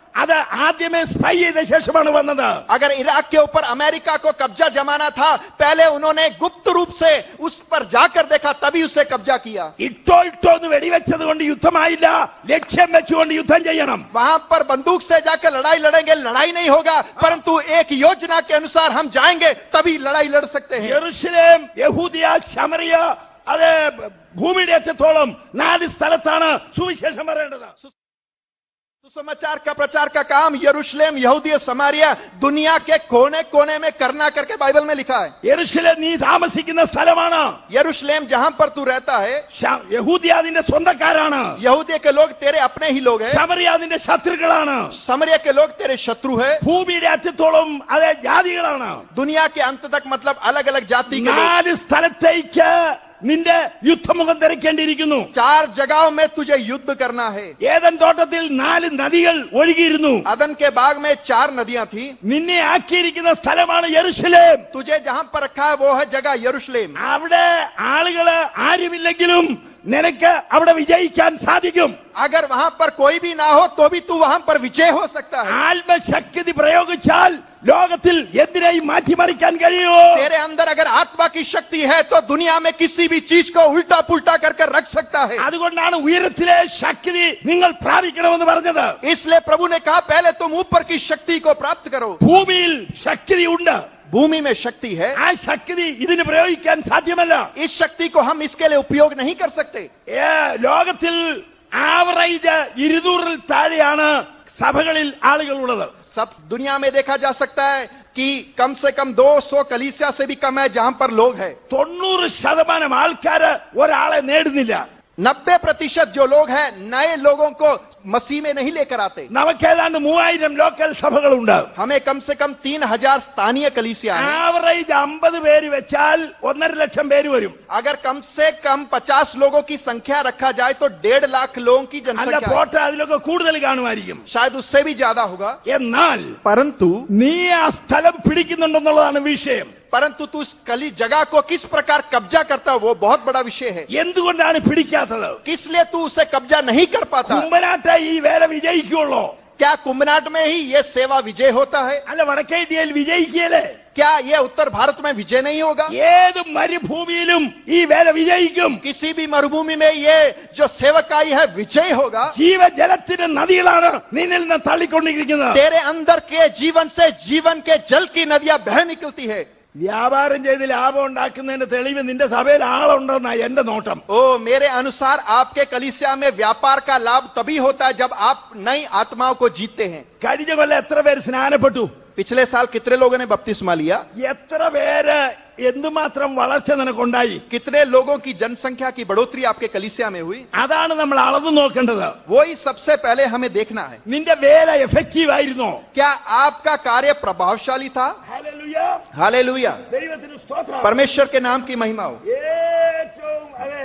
[SPEAKER 1] അത് ആദ്യമേ സ്പൈ ചെയ്ത ശേഷമാണ് വന്നത്
[SPEAKER 2] अगर इराक के ऊपर अमेरिका को कब्जा जमाना था पहले उन्होंने गुप्त रूप से उस पर जाकर देखा तभी उससे कब्जा किया
[SPEAKER 1] ഇട്ടോ ഇട്ടോ എന്ന് വെടിവെച്ചത് കൊണ്ട് യുദ്ധമായില്ല ലക്ഷ്യം വെച്ചുകൊണ്ട് യുദ്ധം ചെയ്യണം
[SPEAKER 2] वहां पर बंदूक से जाकर लड़ाई लड़ेंगे लड़ाई नहीं होगा परंतु एक योजना के अनुसार हम जाएंगे तभी लड़ाई लड़ सकते हैं
[SPEAKER 1] യെറുശലേം യഹൂദിയ ശമറിയ അത് ഭൂമിയുടെ അറ്റത്തോളം നാല് സ്ഥലത്താണ് സുവിശേഷം പറയേണ്ടത്
[SPEAKER 2] सुसमाचार का प्रचार का काम यरूशलेम यहूदी समारिया दुनिया के कोने कोने में करना करके बाइबल में लिखा है
[SPEAKER 1] യെറുശലേം നീ താമസിക്കുന്ന സ്ഥലമാണ്
[SPEAKER 2] यरूशलेम जहां पर तू रहता है
[SPEAKER 1] ശ- യഹൂദിയ നിന്റെ സ്വന്തക്കാരാണ്
[SPEAKER 2] यहूदी के लोग तेरे अपने ही लोग हैं
[SPEAKER 1] ശമറിയ നിന്റെ ശത്രുക്കളാണ്
[SPEAKER 2] समरिया के लोग तेरे शत्रु है
[SPEAKER 1] ഭൂമിയുടെ അറ്റത്തോളം അതേ ജാതികളാണ്
[SPEAKER 2] दुनिया के अंत तक मतलब अलग अलग जाति के लोग
[SPEAKER 1] നാല് സ്ഥലത്തേക്ക് നിന്റെ യുദ്ധമുഖം തിരക്കേണ്ടിയിരിക്കുന്നു
[SPEAKER 2] चार जगहों में तुझे युद्ध करना है
[SPEAKER 1] ഏതൻ തോട്ടത്തിൽ നാല് നദികൾ ഒഴുകിയിരുന്നു
[SPEAKER 2] अदन के बाग में चार नदियां थी
[SPEAKER 1] നിന്നെ ആക്കിയിരിക്കുന്ന സ്ഥലമാണ് യെറുശലേം
[SPEAKER 2] तुझे जहां पर रखा है वो है जगह यरूशलेम
[SPEAKER 1] അവിടെ ആളുകള് ആരുമില്ലെങ്കിലും നിനക്ക് അവിടെ വിജയിക്കാൻ സാധിക്കും
[SPEAKER 2] अगर वहां पर कोई भी ना हो तो भी तू वहां पर विजय हो सकता है
[SPEAKER 1] ആത്മശക്തി പ്രയോഗിച്ചാൽ ലോകത്തിൽ എന്തിനേയും മാറ്റിമറിക്കാൻ കഴിയുമോ
[SPEAKER 2] तेरे अंदर अगर आत्मा की शक्ति है तो दुनिया में किसी भी चीज को उल्टा पुल्टा करके रख सकता है
[SPEAKER 1] അതുകൊണ്ടാണ് ഉയരത്തിലെ ശക്തി നിങ്ങൾ പ്രാപിക്കണമെന്ന് പറഞ്ഞത്
[SPEAKER 2] इसलिए प्रभु ने कहा पहले तुम ऊपर की शक्ति को प्राप्त करो
[SPEAKER 1] ഭൂമിയിൽ ശക്തി ഉണ്ട്
[SPEAKER 2] भूमि में शक्ति है
[SPEAKER 1] ആ ശക്തി ഇതിന് പ്രയോഗിക്കാൻ സാധ്യമല്ല
[SPEAKER 2] इस शक्ति को हम इसके लिए उपयोग नहीं कर सकते
[SPEAKER 1] ഏ, ലോകത്തിൽ ആവറേജ് ഇരുന്നൂറിൽ താഴെയാണ് സഭകളിൽ ആളുകളുള്ളത്
[SPEAKER 2] सब दुनिया में देखा जा सकता है कि कम से कम 200 कलीसिया से भी कम है जहां पर लोग हैं
[SPEAKER 1] തൊണ്ണൂറ് ശതമാനം ആൾക്കാര് ഒരാളെ നേടുന്നില്ല
[SPEAKER 2] नब्बे प्रतिशत जो लोग हैं नए लोगों को मसीह में नहीं लेकर आते
[SPEAKER 1] നമുക്ക് ഏതാണ്ട് മൂവായിരം ലോക്കൽ സഭകളുണ്ട്
[SPEAKER 2] हमें कम से कम तीन हजार स्थानीय कलीसिया हैं
[SPEAKER 1] ആവറേജ് അമ്പത് പേര് വെച്ചാൽ ഒന്നര ലക്ഷം പേര് വരും
[SPEAKER 2] अगर कम से कम पचास लोगों की संख्या रखा जाए तो डेढ़ लाख लोगों की
[SPEAKER 1] അല്ല
[SPEAKER 2] जनसंख्या है।
[SPEAKER 1] പോട്ടെ അതിലൊക്കെ കൂടുതൽ കാണുമായിരിക്കും
[SPEAKER 2] शायद उससे भी ज्यादा होगा
[SPEAKER 1] എന്നാൽ
[SPEAKER 2] परंतु
[SPEAKER 1] നീ ആ സ്ഥലം പിടിക്കുന്നുണ്ടെന്നുള്ളതാണ് വിഷയം
[SPEAKER 2] परंतु तू उस कली जगह को किस प्रकार कब्जा करता है वो बहुत बड़ा विषय है
[SPEAKER 1] എന്തുകൊണ്ടാണ് പിടിക്കാത്തത്
[SPEAKER 2] किस लिए तू उसे कब्जा नहीं कर पाता
[SPEAKER 1] കുമ്പനാട്ട ഈ വേല വിജയിക്കുള്ളൂ
[SPEAKER 2] क्या कुंभनाट में ही ये सेवा विजय होता है
[SPEAKER 1] അല്ല വടക്കേ ഇന്ത്യയിൽ വിജയിക്കല്ലേ
[SPEAKER 2] क्या ये उत्तर भारत में विजय नहीं होगा
[SPEAKER 1] ഏത് മരുഭൂമിയിലും ഈ വേല വിജയിക്കും
[SPEAKER 2] किसी भी मरुभूमि में ये जो सेवकाई है विजय होगा
[SPEAKER 1] ജീവജലത്തിന്റെ നദികളാണ് നിന്നിൽ നിന്ന് തള്ളിക്കൊണ്ടിരിക്കുന്നത്
[SPEAKER 2] तेरे अंदर के जीवन से जीवन के जल की नदियां बह निकलती है
[SPEAKER 1] വ്യാപാരം ചെയ്ത് ലാഭം ഉണ്ടാക്കുന്നതിന്റെ തെളിവ് നിന്റെ സഭയിൽ ആളുണ്ടെന്നാ എന്റെ നോട്ടം
[SPEAKER 2] ओ मेरे अनुसार आपके कलिसिया में व्यापार का लाभ तभी होता है जब आप नई आत्माओं को जीतते हैं
[SPEAKER 1] കഴിഞ്ഞ കൊല്ലം എത്ര പേര് സ്നാനപ്പെട്ടു
[SPEAKER 2] पिछले साल कितने लोगों ने बपतिस्मा लिया
[SPEAKER 1] എത്ര പേര് എന്തുമാത്രം വളർച്ച നിനക്കുണ്ടായി
[SPEAKER 2] कितने लोगों की जनसंख्या की बढ़ोतरी आपके कलिसिया में हुई
[SPEAKER 1] അതാണ് നമ്മൾ അളന്നു നോക്കേണ്ടത്
[SPEAKER 2] वही सबसे पहले हमें देखना है
[SPEAKER 1] നിന്റെ വേല എഫക്റ്റീവ് ആയിരുന്നോ
[SPEAKER 2] क्या आपका कार्य प्रभावशाली था
[SPEAKER 1] ഹല്ലേലൂയ.
[SPEAKER 2] हालेलुया
[SPEAKER 1] ദൈവത്തിന് സ്തോത്രം
[SPEAKER 2] परमेश्वर के नाम की महिमा हो
[SPEAKER 1] ഏറ്റവും അതെ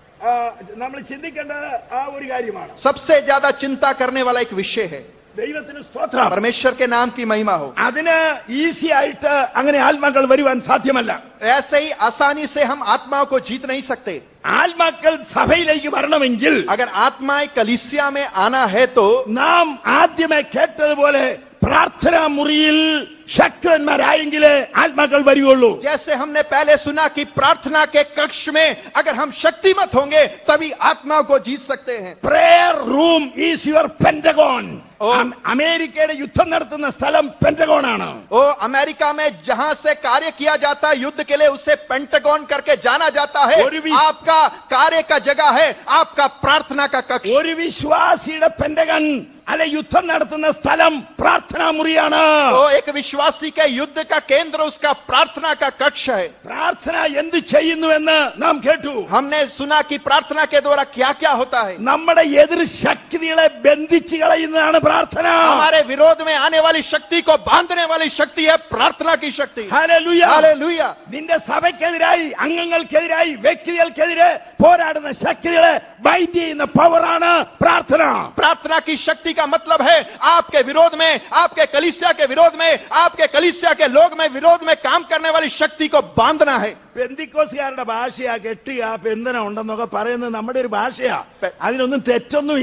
[SPEAKER 1] നമ്മൾ ചിന്തിക്കേണ്ടത് ആ ഒരു കാര്യമാണ്
[SPEAKER 2] सबसे ज्यादा चिंता करने वाला एक विषय है
[SPEAKER 1] ദൈവത്തിന് സ്തോത്രം
[SPEAKER 2] परमेश्वर के नाम की महिमा हो
[SPEAKER 1] അതിന് ഈസി ആയിട്ട് അങ്ങനെ ആത്മാക്കൾ വരുവാൻ സാധ്യമല്ല
[SPEAKER 2] ऐसे ही आसानी से हम आत्माओं को जीत नहीं सकते
[SPEAKER 1] ആത്മാക്കൾ സഭയിലേക്ക് വരണമെങ്കിൽ
[SPEAKER 2] अगर आत्माएं कलिसिया में आना है तो
[SPEAKER 1] നാം ആദ്യമേ കേട്ടതുപോലെ പ്രാർത്ഥനാ മുറിയിൽ ശക്തന്മാരായെങ്കിലേ ആത്മാക്കൾ വരികയുള്ളൂ
[SPEAKER 2] जैसे हमने पहले सुना कि प्रार्थना के कक्ष में अगर हम शक्तिमत होंगे तभी आत्माओं को जीत सकते हैं
[SPEAKER 1] prayer room is your Pentagon
[SPEAKER 2] oh.
[SPEAKER 1] അമേരിക്കയുടെ യുദ്ധം നടത്തുന്ന സ്ഥലം പെന്റഗോൺ ആണ്
[SPEAKER 2] ओ अमेरिका में जहां से कार्य किया जाता है युद्ध के लिए उसे पेंटागन करके जाना जाता है
[SPEAKER 1] और भी-
[SPEAKER 2] आपका कार्य का जगह है आपका प्रार्थना का कक्ष
[SPEAKER 1] ഒരു വിശ്വാസിയുടെ പെന്റഗൺ അല്ലെ യുദ്ധം നടത്തുന്ന സ്ഥലം പ്രാർത്ഥനാ മുറിയാണ്
[SPEAKER 2] तो एक विश्वासी के युद्ध का केंद्र उसका प्रार्थना का कक्ष है
[SPEAKER 1] പ്രാർത്ഥന എന്ത് ചെയ്യുന്നുവെന്ന് നാം കേട്ടു
[SPEAKER 2] हमने सुना कि प्रार्थना के द्वारा क्या क्या होता है
[SPEAKER 1] നമ്മുടെ എതിർ ശക്തികളെ ബന്ധിച്ചു കളയുന്നതാണ് പ്രാർത്ഥന
[SPEAKER 2] हमारे विरोध में आने वाली शक्ति को बांधने वाली शक्ति है प्रार्थना की शक्ति
[SPEAKER 1] ഹല്ലേലൂയ.
[SPEAKER 2] हालेलुया
[SPEAKER 1] നിന്റെ സഭയ്ക്കെതിരായി അംഗങ്ങൾക്കെതിരായി വ്യക്തികൾക്കെതിരെ പോരാടുന്ന ശക്തികളെ ബൈൻഡ് ചെയ്യുന്ന പവറാണ് പ്രാർത്ഥന
[SPEAKER 2] प्रार्थना की शक्ति का मतलब है आपके विरोध में आपके कलिसिया के विरोध में आपके कलिसिया के लोग में विरोध में काम करने वाली शक्ति को बांधना है
[SPEAKER 1] പെന്തിക്കോസുകാരുടെ ഭാഷയാ കെട്ടുക പെന്തന ഉണ്ടെന്നൊക്കെ പറയുന്നത് നമ്മുടെ ഒരു ഭാഷയാ അതിനൊന്നും തെറ്റൊന്നുമില്ല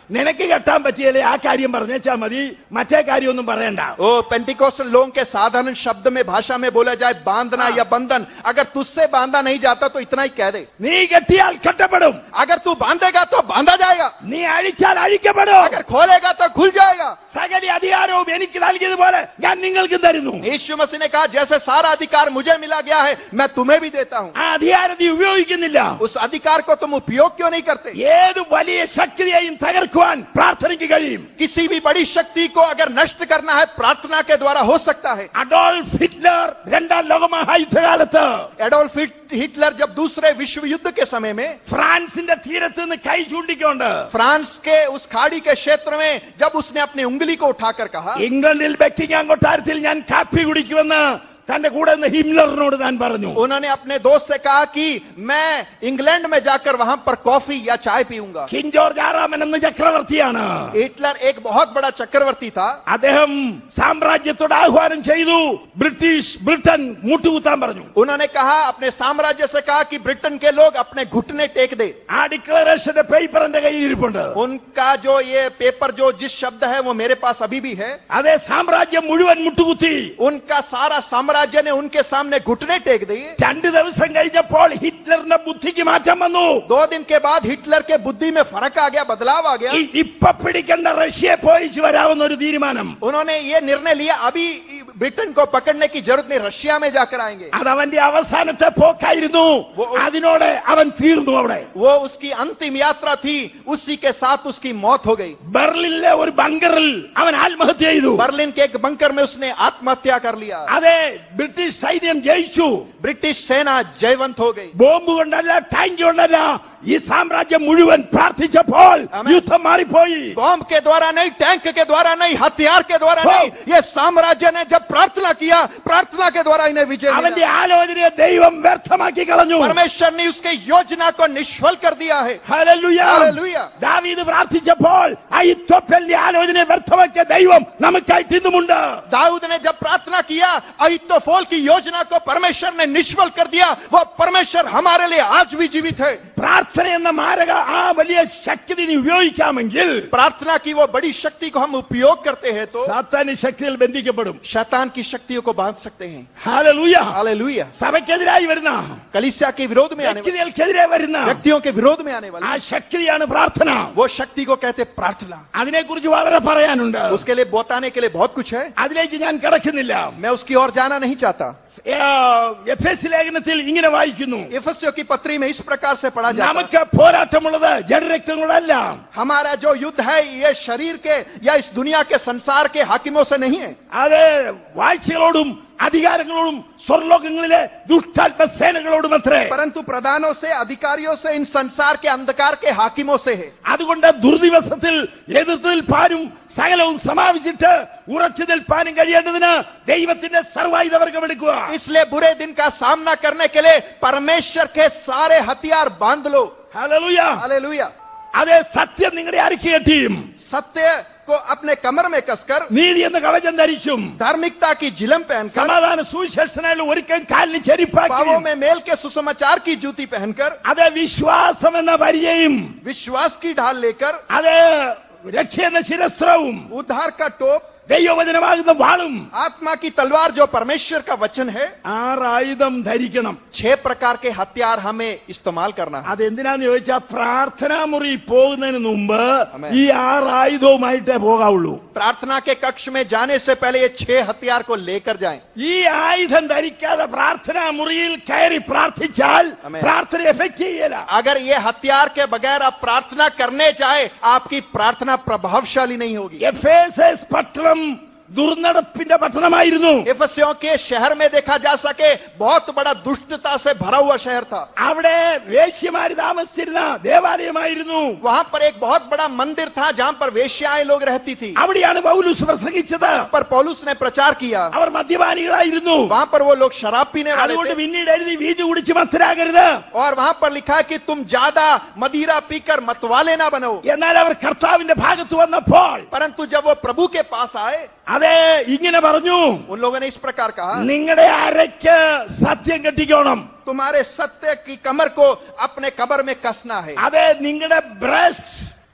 [SPEAKER 1] നിനക്ക് കെട്ടാൻ പറ്റിയാലേ ആ കാര്യം പറഞ്ഞേച്ചാ മതി മറ്റേ കാര്യമൊന്നും പറയണ്ട
[SPEAKER 2] ओ पेंटिकोस्टल लोगों के साधारण शब्द में भाषा में बोला जाए बांधना या बंधन अगर तुझसे बांधा नहीं जाता तो इतना ही कह दे
[SPEAKER 1] നീ കെട്ടിയാൽ കെട്ടപ്പെടും
[SPEAKER 2] अगर तू बांधेगा तो बांधा जाएगा
[SPEAKER 1] നീ അഴിച്ചാൽ അഴിക്കപ്പെടും
[SPEAKER 2] अगर खोलेगा तो खुल जाएगा
[SPEAKER 1] സകല അധികാരവും എനിക്ക് നൽകിയതുപോലെ ഞാൻ നിങ്ങൾക്ക് തരുന്നു
[SPEAKER 2] यीशु मसीह ने कहा जैसे सारा अधिकार मुझे मिला गया है मैं तुम्हें भी देता हूं
[SPEAKER 1] ആ അധികാരത്തെ ഉപയോഗിക്കുന്നില്ല
[SPEAKER 2] उस अधिकार को तुम उपयोग क्यों नहीं करते
[SPEAKER 1] ഏത് വലിയ ശക്തിയെയും തകർക്കുവാൻ പ്രാർത്ഥനയ്ക്ക് കഴിയും
[SPEAKER 2] किसी भी बड़ी शक्ति को अगर नष्ट करना है प्रार्थना के द्वारा हो सकता है
[SPEAKER 1] അഡോൾഫ് ഹിറ്റ്ലർ രണ്ടാം ലോകമഹായുദ്ധകാലത്ത്
[SPEAKER 2] एडोल्फ हिट- हिटलर जब दूसरे विश्व युद्ध के समय में
[SPEAKER 1] ഫ്രാൻസിന്റെ തീരത്ത് നിന്ന് കൈ ചൂണ്ടിക്കൊണ്ട്
[SPEAKER 2] फ्रांस के उस खाड़ी के क्षेत्र में जब उसने अपनी उंगली को उठाकर कहा
[SPEAKER 1] ഇംഗ്ലണ്ടിൽ ബെക്കിംഗാം കൊട്ടാരത്തിൽ ഞാൻ കാപ്പി കുടിക്കുമെന്ന് തന്റെ കൂടെ നിന്ന് ഹിംലറിനോട് താൻ പറഞ്ഞു
[SPEAKER 2] उन्होंने अपने दोस्त से कहा कि मैं इंग्लैंड में जाकर वहां पर कॉफी या चाय पीऊंगा
[SPEAKER 1] കിങ് ജോർജ് ആറാമൻ എന്ന ചക്രവർത്തിയാണ്
[SPEAKER 2] हिटलर एक बहुत बड़ा चक्रवर्ती था
[SPEAKER 1] അദ്ദേഹം സാമ്രാജ്യത്തോട് ആഹ്വാനം ചെയ്തു ബ്രിട്ടീഷ് ബ്രിട്ടൻ മുട്ടുകുത്താൻ പറഞ്ഞു
[SPEAKER 2] उन्होंने कहा अपने साम्राज्य से कहा कि ब्रिटेन के लोग अपने घुटने टेक दे
[SPEAKER 1] ആ ഡിക്ലറേഷന്റെ പേപ്പർ എന്റെ കയ്യിൽ ഇരിപ്പുണ്ട്
[SPEAKER 2] उनका जो ये पेपर जो जिस शब्द है वो मेरे पास अभी भी है
[SPEAKER 1] അതേ സാമ്രാജ്യം മുഴുവൻ മുട്ടുകുത്തി
[SPEAKER 2] उनका सारा साम्राज्य ने उनके सामने घुटने टेक दिए
[SPEAKER 1] രണ്ടു ദിവസം കഴിഞ്ഞപ്പോൾ ഹിറ്റ്ലറിന്റെ ബുദ്ധിക്ക് മാറ്റം വന്നു
[SPEAKER 2] दो दिन के बाद हिटलर के बुद्धि में फर्क आ गया बदलाव आ गया
[SPEAKER 1] ഈ ഇപ്പൊ പിടിക്കേണ്ട റഷ്യയെ പോയിച്ച് വരാവുന്ന ഒരു തീരുമാനം
[SPEAKER 2] उन्होंने ये निर्णय लिया अभी ब्रिटेन को पकड़ने की जरूरत नहीं रशिया में जाकर आएंगे
[SPEAKER 1] അത് അവന്റെ അവസാനത്തെ പോക്കായിരുന്നു അതിനോടെ അവൻ തീർന്നു അവിടെ
[SPEAKER 2] वो उसकी अंतिम यात्रा थी उसी के साथ उसकी मौत हो गई
[SPEAKER 1] ബെർലിനിലെ ഒരു ബങ്കറിൽ അവൻ ആത്മഹത്യ ചെയ്തു
[SPEAKER 2] बर्लिन के एक बंकर में उसने आत्महत्या कर लिया
[SPEAKER 1] അതെ ബ്രിട്ടീഷ് സൈന്യം ജയിച്ചു
[SPEAKER 2] ब्रिटिश सेना जयवंत हो गई
[SPEAKER 1] ബോംബ് കൊണ്ടല്ല ടാങ്ക് കൊണ്ടല്ല ഈ സാമ്രാജ്യം മുഴുവൻ പ്രാർത്ഥിച്ചപ്പോൾ
[SPEAKER 2] ആമേൻ.
[SPEAKER 1] യുദ്ധം മാറിപ്പോയി
[SPEAKER 2] बॉम्ब के द्वारा नहीं टैंक के द्वारा नहीं हथियार के द्वारा
[SPEAKER 1] हो।
[SPEAKER 2] नहीं ये साम्राज्य ने जब प्रार्थना किया प्रार्थना के द्वारा इन्हें विजय
[SPEAKER 1] അവന്റെ
[SPEAKER 2] मिला।
[SPEAKER 1] ആലോചനയെ ദൈവം വ്യർത്ഥമാക്കി കളഞ്ഞു
[SPEAKER 2] परमेश्वर ने उसके योजना को निष्फल कर दिया है
[SPEAKER 1] ഹല്ലേലൂയ.
[SPEAKER 2] ഹല്ലേലൂയ.
[SPEAKER 1] ദാവീദ് പ്രാർത്ഥിച്ചപ്പോൾ ആ ഇത്തോപ്പലിന്റെ ആലോചനയെ വ്യർത്ഥമാക്കിയ ദൈവം നമുക്കായിട്ട് ഇന്നുമുണ്ട്
[SPEAKER 2] दाऊद ने जब प्रार्थना किया अहितोफोल की योजना को परमेश्वर ने निष्फल कर दिया वो परमेश्वर हमारे लिए आज भी जीवित है
[SPEAKER 1] പ്രാർത്ഥന എന്ന മാരക ആ വലിയ ശക്തി നീ ഉപയോഗിക്കാമെങ്കിൽ
[SPEAKER 2] प्रार्थना की वो बड़ी शक्ति को हम उपयोग करते हैं तो
[SPEAKER 1] സാത്താന് ശക്തിയിൽ ബന്ധിക്കപ്പെടും
[SPEAKER 2] शैतान की शक्तियों को बांध सकते हैं
[SPEAKER 1] ഹാലലൂയ
[SPEAKER 2] हालेलुया
[SPEAKER 1] സഭയ്ക്കെതിരായി വരുന്ന
[SPEAKER 2] कलिसिया के विरोध में आने वाले
[SPEAKER 1] വ്യക്തികൾക്കെതിരെ വരുന്ന
[SPEAKER 2] व्यक्तियों के विरोध में आने वाले
[SPEAKER 1] ആ ശക്തിയാണ് പ്രാർത്ഥന
[SPEAKER 2] वो शक्ति को कहते प्रार्थना
[SPEAKER 1] അതിനെക്കുറിച്ച് വളരെ പറയാനുണ്ട്
[SPEAKER 2] उसके लिए बताने के लिए बहुत कुछ है
[SPEAKER 1] അതിലേക്ക് ഞാൻ കിടക്കുന്നില്ല
[SPEAKER 2] मैं उसकी ओर जाना नहीं चाहता
[SPEAKER 1] എഫ് എസ് ലേഖനത്തിൽ ഇങ്ങനെ വായിക്കുന്നു
[SPEAKER 2] इफिसियों की पत्री में इस प्रकार से पढ़ा जाता है
[SPEAKER 1] നമുക്ക് പോരാട്ടമുള്ളത് ജഡരക്തങ്ങളല്ല
[SPEAKER 2] हमारा जो युद्ध है ये शरीर के या इस दुनिया के संसार के हाकिमों से नहीं है
[SPEAKER 1] അത് വാഴ്ചകളോടും അധികാരങ്ങളോടും സ്വർലോകങ്ങളിലെ ദുഷ്ടാത്മ സേനകളോടും അത്രേ
[SPEAKER 2] परंतु प्रधानों से अधिकारियों से इन संसार के अंधकार के हाकिमों से है
[SPEAKER 1] അതുകൊണ്ട് ദുർദിവസത്തിൽ എതിർത്ത് നിൽപ്പാനും സകലവും സമാപിച്ചിട്ട് ഉറച്ചു നിൽപ്പാനും കഴിയേണ്ടതിന് ദൈവത്തിന്റെ സർവായുധവർഗം എടുക്കുക
[SPEAKER 2] इसलिए बुरे दिन का सामना करने के लिए परमेश्वर के सारे हथियार बांध लो
[SPEAKER 1] ഹല്ലേലൂയ
[SPEAKER 2] हालेलुया
[SPEAKER 1] അതേ സത്യം നിങ്ങളുടെ അരക്കി കെട്ടിയും
[SPEAKER 2] सत्य को अपने कमर में कसकर
[SPEAKER 1] നീതി എന്ന കവചം ധരിച്ചും
[SPEAKER 2] धार्मिकता की जिलम पहनकर
[SPEAKER 1] സമാധാന സുവിശേഷനായുള്ള ഒരുക്കം കാലിന് ചെരിപ്പാക്കി
[SPEAKER 2] पावों में मेल के सुसमाचार की जूती पहनकर
[SPEAKER 1] അത് വിശ്വാസം എന്ന പരിചയം
[SPEAKER 2] विश्वास की ढाल लेकर
[SPEAKER 1] അത് രക്ഷ എന്ന ശിരസ്ത്രവും
[SPEAKER 2] उद्धार का टोप
[SPEAKER 1] ദൈവവചനമാകുന്ന വാളും
[SPEAKER 2] आत्मा की तलवार जो परमेश्वर का वचन है
[SPEAKER 1] ആറായുധം ധരിക്കണം
[SPEAKER 2] छह प्रकार के हथियार हमें इस्तेमाल करना है
[SPEAKER 1] അതെന്തിനാന്ന് ചോദിച്ചാൽ പ്രാർത്ഥനാ മുറി പോകുന്നതിന് മുമ്പ്
[SPEAKER 2] ആമേൻ.
[SPEAKER 1] ഈ ആറായുധവുമായിട്ടേ പോകാവുള്ളൂ
[SPEAKER 2] प्रार्थना के कक्ष में जाने से पहले ये छह हथियार को लेकर जाएं
[SPEAKER 1] ഈ ആയുധം ധരിക്കാതെ പ്രാർത്ഥനാ മുറിയിൽ കയറി പ്രാർത്ഥിച്ചാൽ
[SPEAKER 2] ആമേൻ.
[SPEAKER 1] പ്രാർത്ഥന എഫക്ട് ചെയ്യല
[SPEAKER 2] अगर ये हथियार के बगैर आप प्रार्थना करने जाए आपकी प्रार्थना प्रभावशाली नहीं होगी
[SPEAKER 1] എഫ് എസ് പട്ടണം ദുർനടപ്പിന്റെ പട്ടണമായിരുന്നു
[SPEAKER 2] इफसियों के शहर में देखा जा सके बहुत बड़ा दुष्टता से भरा हुआ शहर था
[SPEAKER 1] അവിടെ വേശ്യമാര് താമസിച്ചിരുന്ന ദേവാലയമായിരുന്നു
[SPEAKER 2] वहां पर एक बहुत बड़ा मंदिर था जहां पर वेश्याएं लोग रहती थी
[SPEAKER 1] അവിടെയാണ് പൗലൂസ് പ്രസംഗിച്ചത്
[SPEAKER 2] पर पौलुस ने प्रचार किया
[SPEAKER 1] അവർ മദ്യപാനികളായിരുന്നു
[SPEAKER 2] वहां पर वो लोग शराब पीने वाले
[SPEAKER 1] അതുകൊണ്ട്
[SPEAKER 2] थे
[SPEAKER 1] പിന്നീട് എഴുതി വീതി കുടിച്ച് മത്തരാകരുത്
[SPEAKER 2] और वहां पर लिखा है कि तुम ज्यादा मदिरा पीकर मतवाले ना बनो
[SPEAKER 1] എന്നാൽ അവർ കർത്താവിന്റെ ഭാഗത്ത് വന്നപ്പോൾ
[SPEAKER 2] परंतु जब वो प्रभु के पास आए
[SPEAKER 1] അതെ ഇങ്ങനെ പറഞ്ഞു
[SPEAKER 2] उन लोगों ने इस प्रकार कहा
[SPEAKER 1] നിങ്ങളുടെ അരയ്ക്ക് സത്യം കെട്ടിക്കോണം
[SPEAKER 2] तुम्हारे सत्य की कमर को अपने कमर में कसना है
[SPEAKER 1] അതെ നിങ്ങളുടെ ബ്രസ്റ്റ്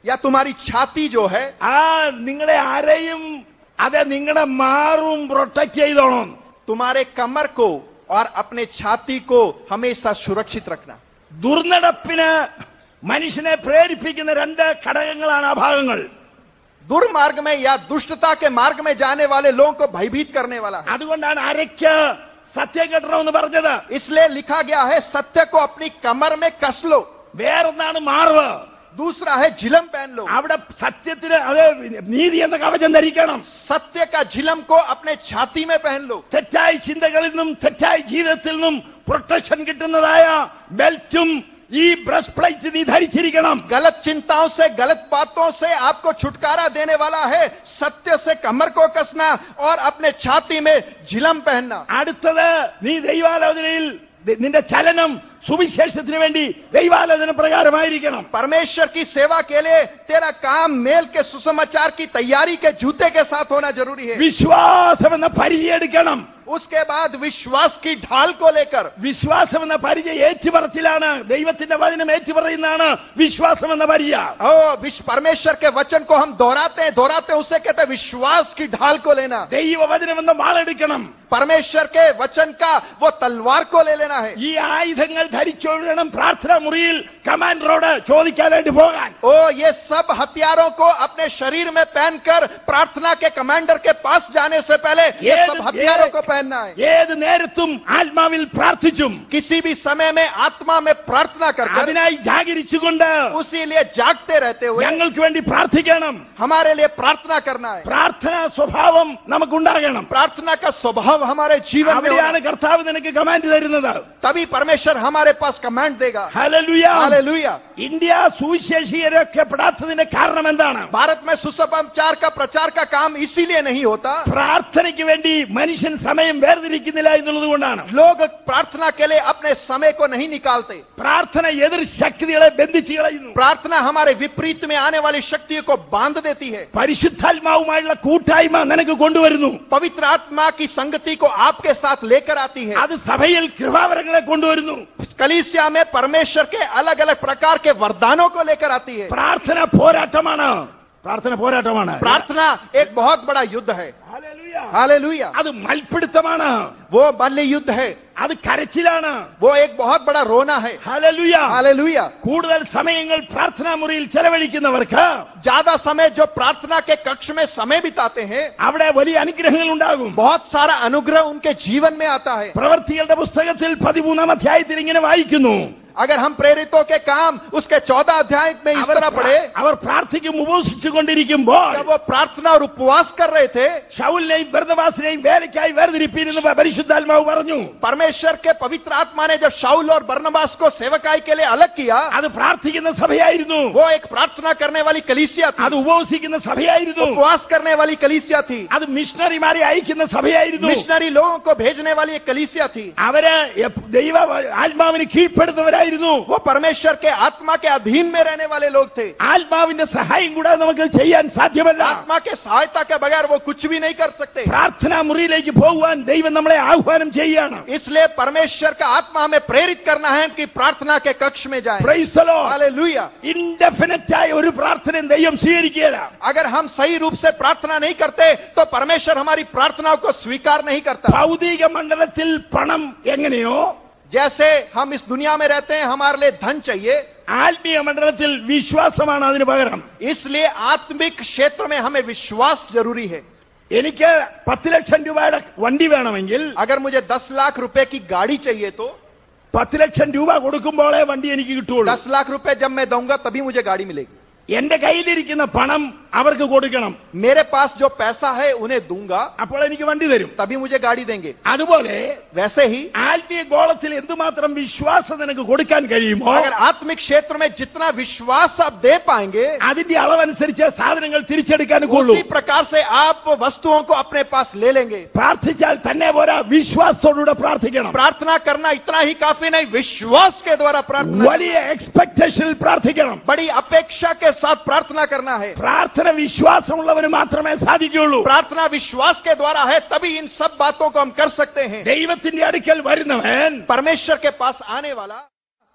[SPEAKER 2] या तुम्हारी छाती जो है
[SPEAKER 1] ആ നിങ്ങളെ ആരെയും അതെ നിങ്ങളുടെ മാറും പ്രൊട്ടക്ട് ചെയ്തോണം
[SPEAKER 2] तुम्हारे कमर को और अपने छाती को हमेशा सुरक्षित रखना
[SPEAKER 1] ദുർനടപ്പിന് മനുഷ്യനെ പ്രേരിപ്പിക്കുന്ന രണ്ട് ഘടകങ്ങളാണ് ആ ഭാഗങ്ങൾ
[SPEAKER 2] दुर्मार्ग में या दुष्टता के मार्ग में जाने वाले लोगों को भयभीत करने वाला है
[SPEAKER 1] അതുകൊണ്ടാണ് അരയ്ക്ക് സത്യം കെട്ടണമെന്ന് പറഞ്ഞത്
[SPEAKER 2] इसलिए लिखा गया है सत्य को अपनी कमर में कस लो
[SPEAKER 1] വേറൊന്നാണ് മാർവ്
[SPEAKER 2] दूसरा है झिलम पहन लो
[SPEAKER 1] അവിടെ സത്യത്തിന് അത് നീതി എന്ന കവചം ധരിക്കണം
[SPEAKER 2] सत्य का झिलम को अपने छाती में पहन लो
[SPEAKER 1] തെറ്റായ ചിന്തകളിൽ നിന്നും തെറ്റായ ജീവിതത്തിൽ നിന്നും പ്രൊട്ടക്ഷൻ കിട്ടുന്നതായ ബെൽറ്റും ഈ ബ്രസ്റ്റ് പ്ലേറ്റ് നീ ധരിച്ചിരിക്കണം
[SPEAKER 2] गलत चिंताओं से गलत बातों से आपको छुटकारा देने वाला है सत्य से कमर को कसना और अपने छाती में झिलम पहनना
[SPEAKER 1] അടുത്തത് നീ ദൈവാലോചനയിൽ നി- നിന്റെ ചലനം സുവിശേഷത്തിന് വേണ്ടി ദൈവാലോചന പ്രകാരമായിരിക്കണം
[SPEAKER 2] परमेश्वर की सेवा के लिए तेरा काम मेल के सुसमाचार की तैयारी के जूते के साथ होना जरूरी है
[SPEAKER 1] വിശ്വാസം എന്ന പരിചയം എടുക്കണം
[SPEAKER 2] उसके बाद विश्वास की ढाल को लेकर
[SPEAKER 1] വിശ്വാസം എന്ന പരിചയം ഏറ്റുപറച്ചിലാണ് ദൈവത്തിന്റെ വചനം ഏറ്റുപറയുന്നതാണ് വിശ്വാസം എന്ന പരിചയ
[SPEAKER 2] ओ विश्व परमेश्वर के वचन को हम दोहराते हैं दोहराते हैं उसे कहते हैं विश्वास की ढाल को लेना
[SPEAKER 1] ദൈവവചനം എന്ന വാളെടുക്കണം
[SPEAKER 2] परमेश्वर के वचन का वो तलवार को ले लेना है
[SPEAKER 1] ഈ ആയുധങ്ങൾ ധരിച്ചോഴണം പ്രാർത്ഥനാ മുറിയിൽ കമാൻഡറോട് ചോദിക്കാനായിട്ട് പോകാൻ
[SPEAKER 2] ओ ये सब हथियारों को अपने शरीर में पहनकर प्रार्थना के कमांडर के पास जाने से पहले ये
[SPEAKER 1] ये-
[SPEAKER 2] सब हथियारों
[SPEAKER 1] ये-
[SPEAKER 2] को पहनना है
[SPEAKER 1] ഏത് നേരത്തും ആത്മാവിൽ പ്രാർത്ഥിച്ചും
[SPEAKER 2] किसी भी समय में आत्मा में प्रार्थना कर कर
[SPEAKER 1] അതിനായി ജാഗരിച്ചുകൊണ്ട്
[SPEAKER 2] उसी लिए जागते रहते हुए
[SPEAKER 1] ഞങ്ങൾക്ക് വേണ്ടി പ്രാർത്ഥിക്കണം
[SPEAKER 2] हमारे लिए प्रार्थना करना है
[SPEAKER 1] പ്രാർത്ഥനാ സ്വഭാവം നമുക്കുണ്ടാകണം
[SPEAKER 2] प्रार्थना का स्वभाव हमारे जीवन में
[SPEAKER 1] അവിടെയാണ്
[SPEAKER 2] होना।
[SPEAKER 1] കർത്താവ് നിനക്ക് കമാൻഡ് തരുന്നത്
[SPEAKER 2] तभी परमेश्वर हमारे पास कमांड देगा
[SPEAKER 1] ഹല്ലേലൂയ
[SPEAKER 2] हालेलुया
[SPEAKER 1] ഇന്ത്യ സുവിശേഷീകരൊക്കെപ്പെടാത്തതിന്റെ കാരണം എന്താണ്
[SPEAKER 2] भारत में सुसमाचार का प्रचार का काम इसीलिए नहीं होता
[SPEAKER 1] പ്രാർത്ഥനയ്ക്ക് വേണ്ടി മനുഷ്യൻ സമയം വേർതിരിക്കുന്നില്ല എന്നുള്ളത് കൊണ്ടാണ്
[SPEAKER 2] लोग प्रार्थना के लिए अपने समय को नहीं निकालते
[SPEAKER 1] പ്രാർത്ഥന എതിർ ശക്തികളെ ബന്ധിച്ചു കളയുന്നു
[SPEAKER 2] प्रार्थना हमारे विपरीत में आने वाली शक्तियों को बांध देती है
[SPEAKER 1] പരിശുദ്ധാത്മാവുമായുള്ള കൂട്ടായ്മ നിനക്ക് കൊണ്ടുവരുന്നു
[SPEAKER 2] पवित्र आत्मा की संगति को आपके साथ लेकर आती है
[SPEAKER 1] അത് സഭയിൽ കൃപാവരങ്ങളെ കൊണ്ടുവരുന്നു
[SPEAKER 2] कलीसिया में परमेश्वर के अलग अलग प्रकार के वरदानों को लेकर आती है
[SPEAKER 1] പ്രാർത്ഥന പോരാട്ടമാണ് പ്രാർത്ഥന പോരാട്ടമാണ്
[SPEAKER 2] प्रार्थना एक बहुत बड़ा युद्ध है
[SPEAKER 1] ഹല്ലേലൂയ.
[SPEAKER 2] हालेलुया
[SPEAKER 1] അത് മൽപ്പിടുത്തമാണ്
[SPEAKER 2] वो बाल्य युद्ध है
[SPEAKER 1] അത് കരച്ചിലാണ്
[SPEAKER 2] वो एक बहुत बड़ा रोना है
[SPEAKER 1] ഹല്ലേലൂയ.
[SPEAKER 2] हालेलुया
[SPEAKER 1] കൂടുതൽ സമയങ്ങൾ പ്രാർത്ഥനാ മുറിയിൽ ചെലവഴിക്കുന്നവർക്ക്
[SPEAKER 2] ज्यादा समय जो प्रार्थना के कक्ष में समय बिताते हैं
[SPEAKER 1] അവിടെ വലിയ അനുഗ്രഹങ്ങൾ ഉണ്ടാകും
[SPEAKER 2] बहुत सारा अनुग्रह उनके जीवन में आता है
[SPEAKER 1] പ്രവർത്തികളുടെ പുസ്തകത്തിൽ പതിമൂന്നാം അധ്യായത്തിൽ ഇങ്ങനെ വായിക്കുന്നു
[SPEAKER 2] अगर हम प्रेरितों के काम उसके चौदह अध्याय में इस
[SPEAKER 1] അവർ
[SPEAKER 2] तरह पढ़े
[SPEAKER 1] അവർ പ്രാർത്ഥിക്കും ഉപവസിച്ചുകൊണ്ടിരിക്കുമ്പോൾ
[SPEAKER 2] जब वो प्रार्थना और उपवास कर रहे थे
[SPEAKER 1] ഷൗലിനെയും ബർദവാസിനെയും വേലയ്ക്കായി വേർതിരിപ്പിരുന്ന പരിശുദ്ധാത്മാവ് പറഞ്ഞു
[SPEAKER 2] परमेश्वर के पवित्र आत्मा ने जब शाउल और बर्नबास को सेवकाई के लिए अलग किया
[SPEAKER 1] അത് പ്രാർത്ഥിക്കുന്ന सभയായിരുന്നു
[SPEAKER 2] वो एक प्रार्थना करने वाली कलीसिया
[SPEAKER 1] അത്
[SPEAKER 2] थी
[SPEAKER 1] ഉപവസിക്കുന്ന സഭയായിരുന്നു
[SPEAKER 2] उपवास करने वाली कलीसिया थी
[SPEAKER 1] അത് മിഷണറിമാരെ അയക്കുന്ന സഭയായിരുന്നു
[SPEAKER 2] मिशनरी लोगों को भेजने वाली एक कलीसिया थी
[SPEAKER 1] അവര് എപ്- ദൈവ ആത്മാവിന് കീഴ്പ്പെടുന്നവരായിരുന്നു
[SPEAKER 2] वो परमेश्वर के आत्मा के अधीन में रहने वाले लोग थे
[SPEAKER 1] ആത്മാവിന്റെ സഹായം കൂടാതെ നമുക്ക് ചെയ്യാൻ സാധ്യമല്ല
[SPEAKER 2] आत्मा के सहायता के बगैर वो कुछ भी नहीं कर सकते
[SPEAKER 1] പ്രാർത്ഥനാ മുറിയിലേക്ക് പോകുവാൻ ദൈവം നമ്മളെ ആഹ്വാനം ചെയ്യാണ്
[SPEAKER 2] इसलिए परमेश्वर का आत्मा हमें प्रेरित करना है कि प्रार्थना के कक्ष में जाएं
[SPEAKER 1] Praise the Lord.
[SPEAKER 2] Hallelujah
[SPEAKER 1] indefinite ആയ ഒരു പ്രാർത്ഥനയും ദൈവം സ്വീകരിക്കുകയില്ല
[SPEAKER 2] अगर हम सही रूप से प्रार्थना नहीं करते तो परमेश्वर हमारी प्रार्थनाओं को स्वीकार नहीं करता
[SPEAKER 1] ഭൗതിക മണ്ഡലത്തിൽ പണം എങ്ങനെയോ
[SPEAKER 2] जैसे हम इस दुनिया में रहते हैं हमारे लिए धन चाहिए
[SPEAKER 1] ആത്മീയ മണ്ഡലത്തിൽ വിശ്വാസമാണ് അതിന് പകരം
[SPEAKER 2] इसलिए आत्मिक क्षेत्र में हमें विश्वास जरूरी है
[SPEAKER 1] എനിക്ക് പത്ത് ലക്ഷം രൂപയുടെ വണ്ടി വേണമെങ്കിൽ
[SPEAKER 2] अगर मुझे दस लाख रुपए की गाड़ी चाहिए तो
[SPEAKER 1] പത്ത് ലക്ഷം രൂപ കൊടുക്കുമ്പോഴേ വണ്ടി എനിക്ക് കിട്ടുള്ളൂ
[SPEAKER 2] दस लाख रुपए जब मैं दूंगा तभी मुझे गाड़ी मिलेगी
[SPEAKER 1] എന്റെ കയ്യിലിരിക്കുന്ന പണം അവർക്ക് കൊടുക്കണം
[SPEAKER 2] मेरे पास जो पैसा है उन्हें दूंगा
[SPEAKER 1] അപ്പോൾ എനിക്ക് വണ്ടി തരും
[SPEAKER 2] तभी मुझे गाड़ी देंगे
[SPEAKER 1] അതുപോലെ
[SPEAKER 2] वैसे ही
[SPEAKER 1] ആത്മീയ ഗോളത്തിൽ എന്തുമാത്രം വിശ്വാസം നിനക്ക് കൊടുക്കാൻ കഴിയുമോ
[SPEAKER 2] अगर आत्मिक क्षेत्र में जितना विश्वास आप दे पाएंगे
[SPEAKER 1] അതിന്റെ അളവനുസരിച്ച് സാധനങ്ങൾ തിരിച്ചെടുക്കാൻ കൊള്ളൂ
[SPEAKER 2] उसी प्रकार से आप वस्तुओं को अपने पास ले लेंगे
[SPEAKER 1] പ്രാർത്ഥിച്ചാൽ തന്നെ പോരാ വിശ്വാസത്തോടുകൂടെ പ്രാർത്ഥിക്കണം
[SPEAKER 2] प्रार्थना करना इतना ही काफी नहीं विश्वास के द्वारा प्रार्थना
[SPEAKER 1] വലിയ എക്സ്പെക്ടേഷനിൽ പ്രാർത്ഥിക്കണം
[SPEAKER 2] बड़ी अपेक्षा के साथ प्रार्थना करना है
[SPEAKER 1] പ്രാർത്ഥന വിശ്വാസമുള്ളവന് മാത്രമേ സാധിക്കുകയുള്ളൂ
[SPEAKER 2] प्रार्थना विश्वास के द्वारा है तभी इन सब बातों को हम कर सकते हैं
[SPEAKER 1] ദൈവത്തിന്റെ അടുക്കൽ വരുന്നവൻ
[SPEAKER 2] परमेश्वर के पास आने वाला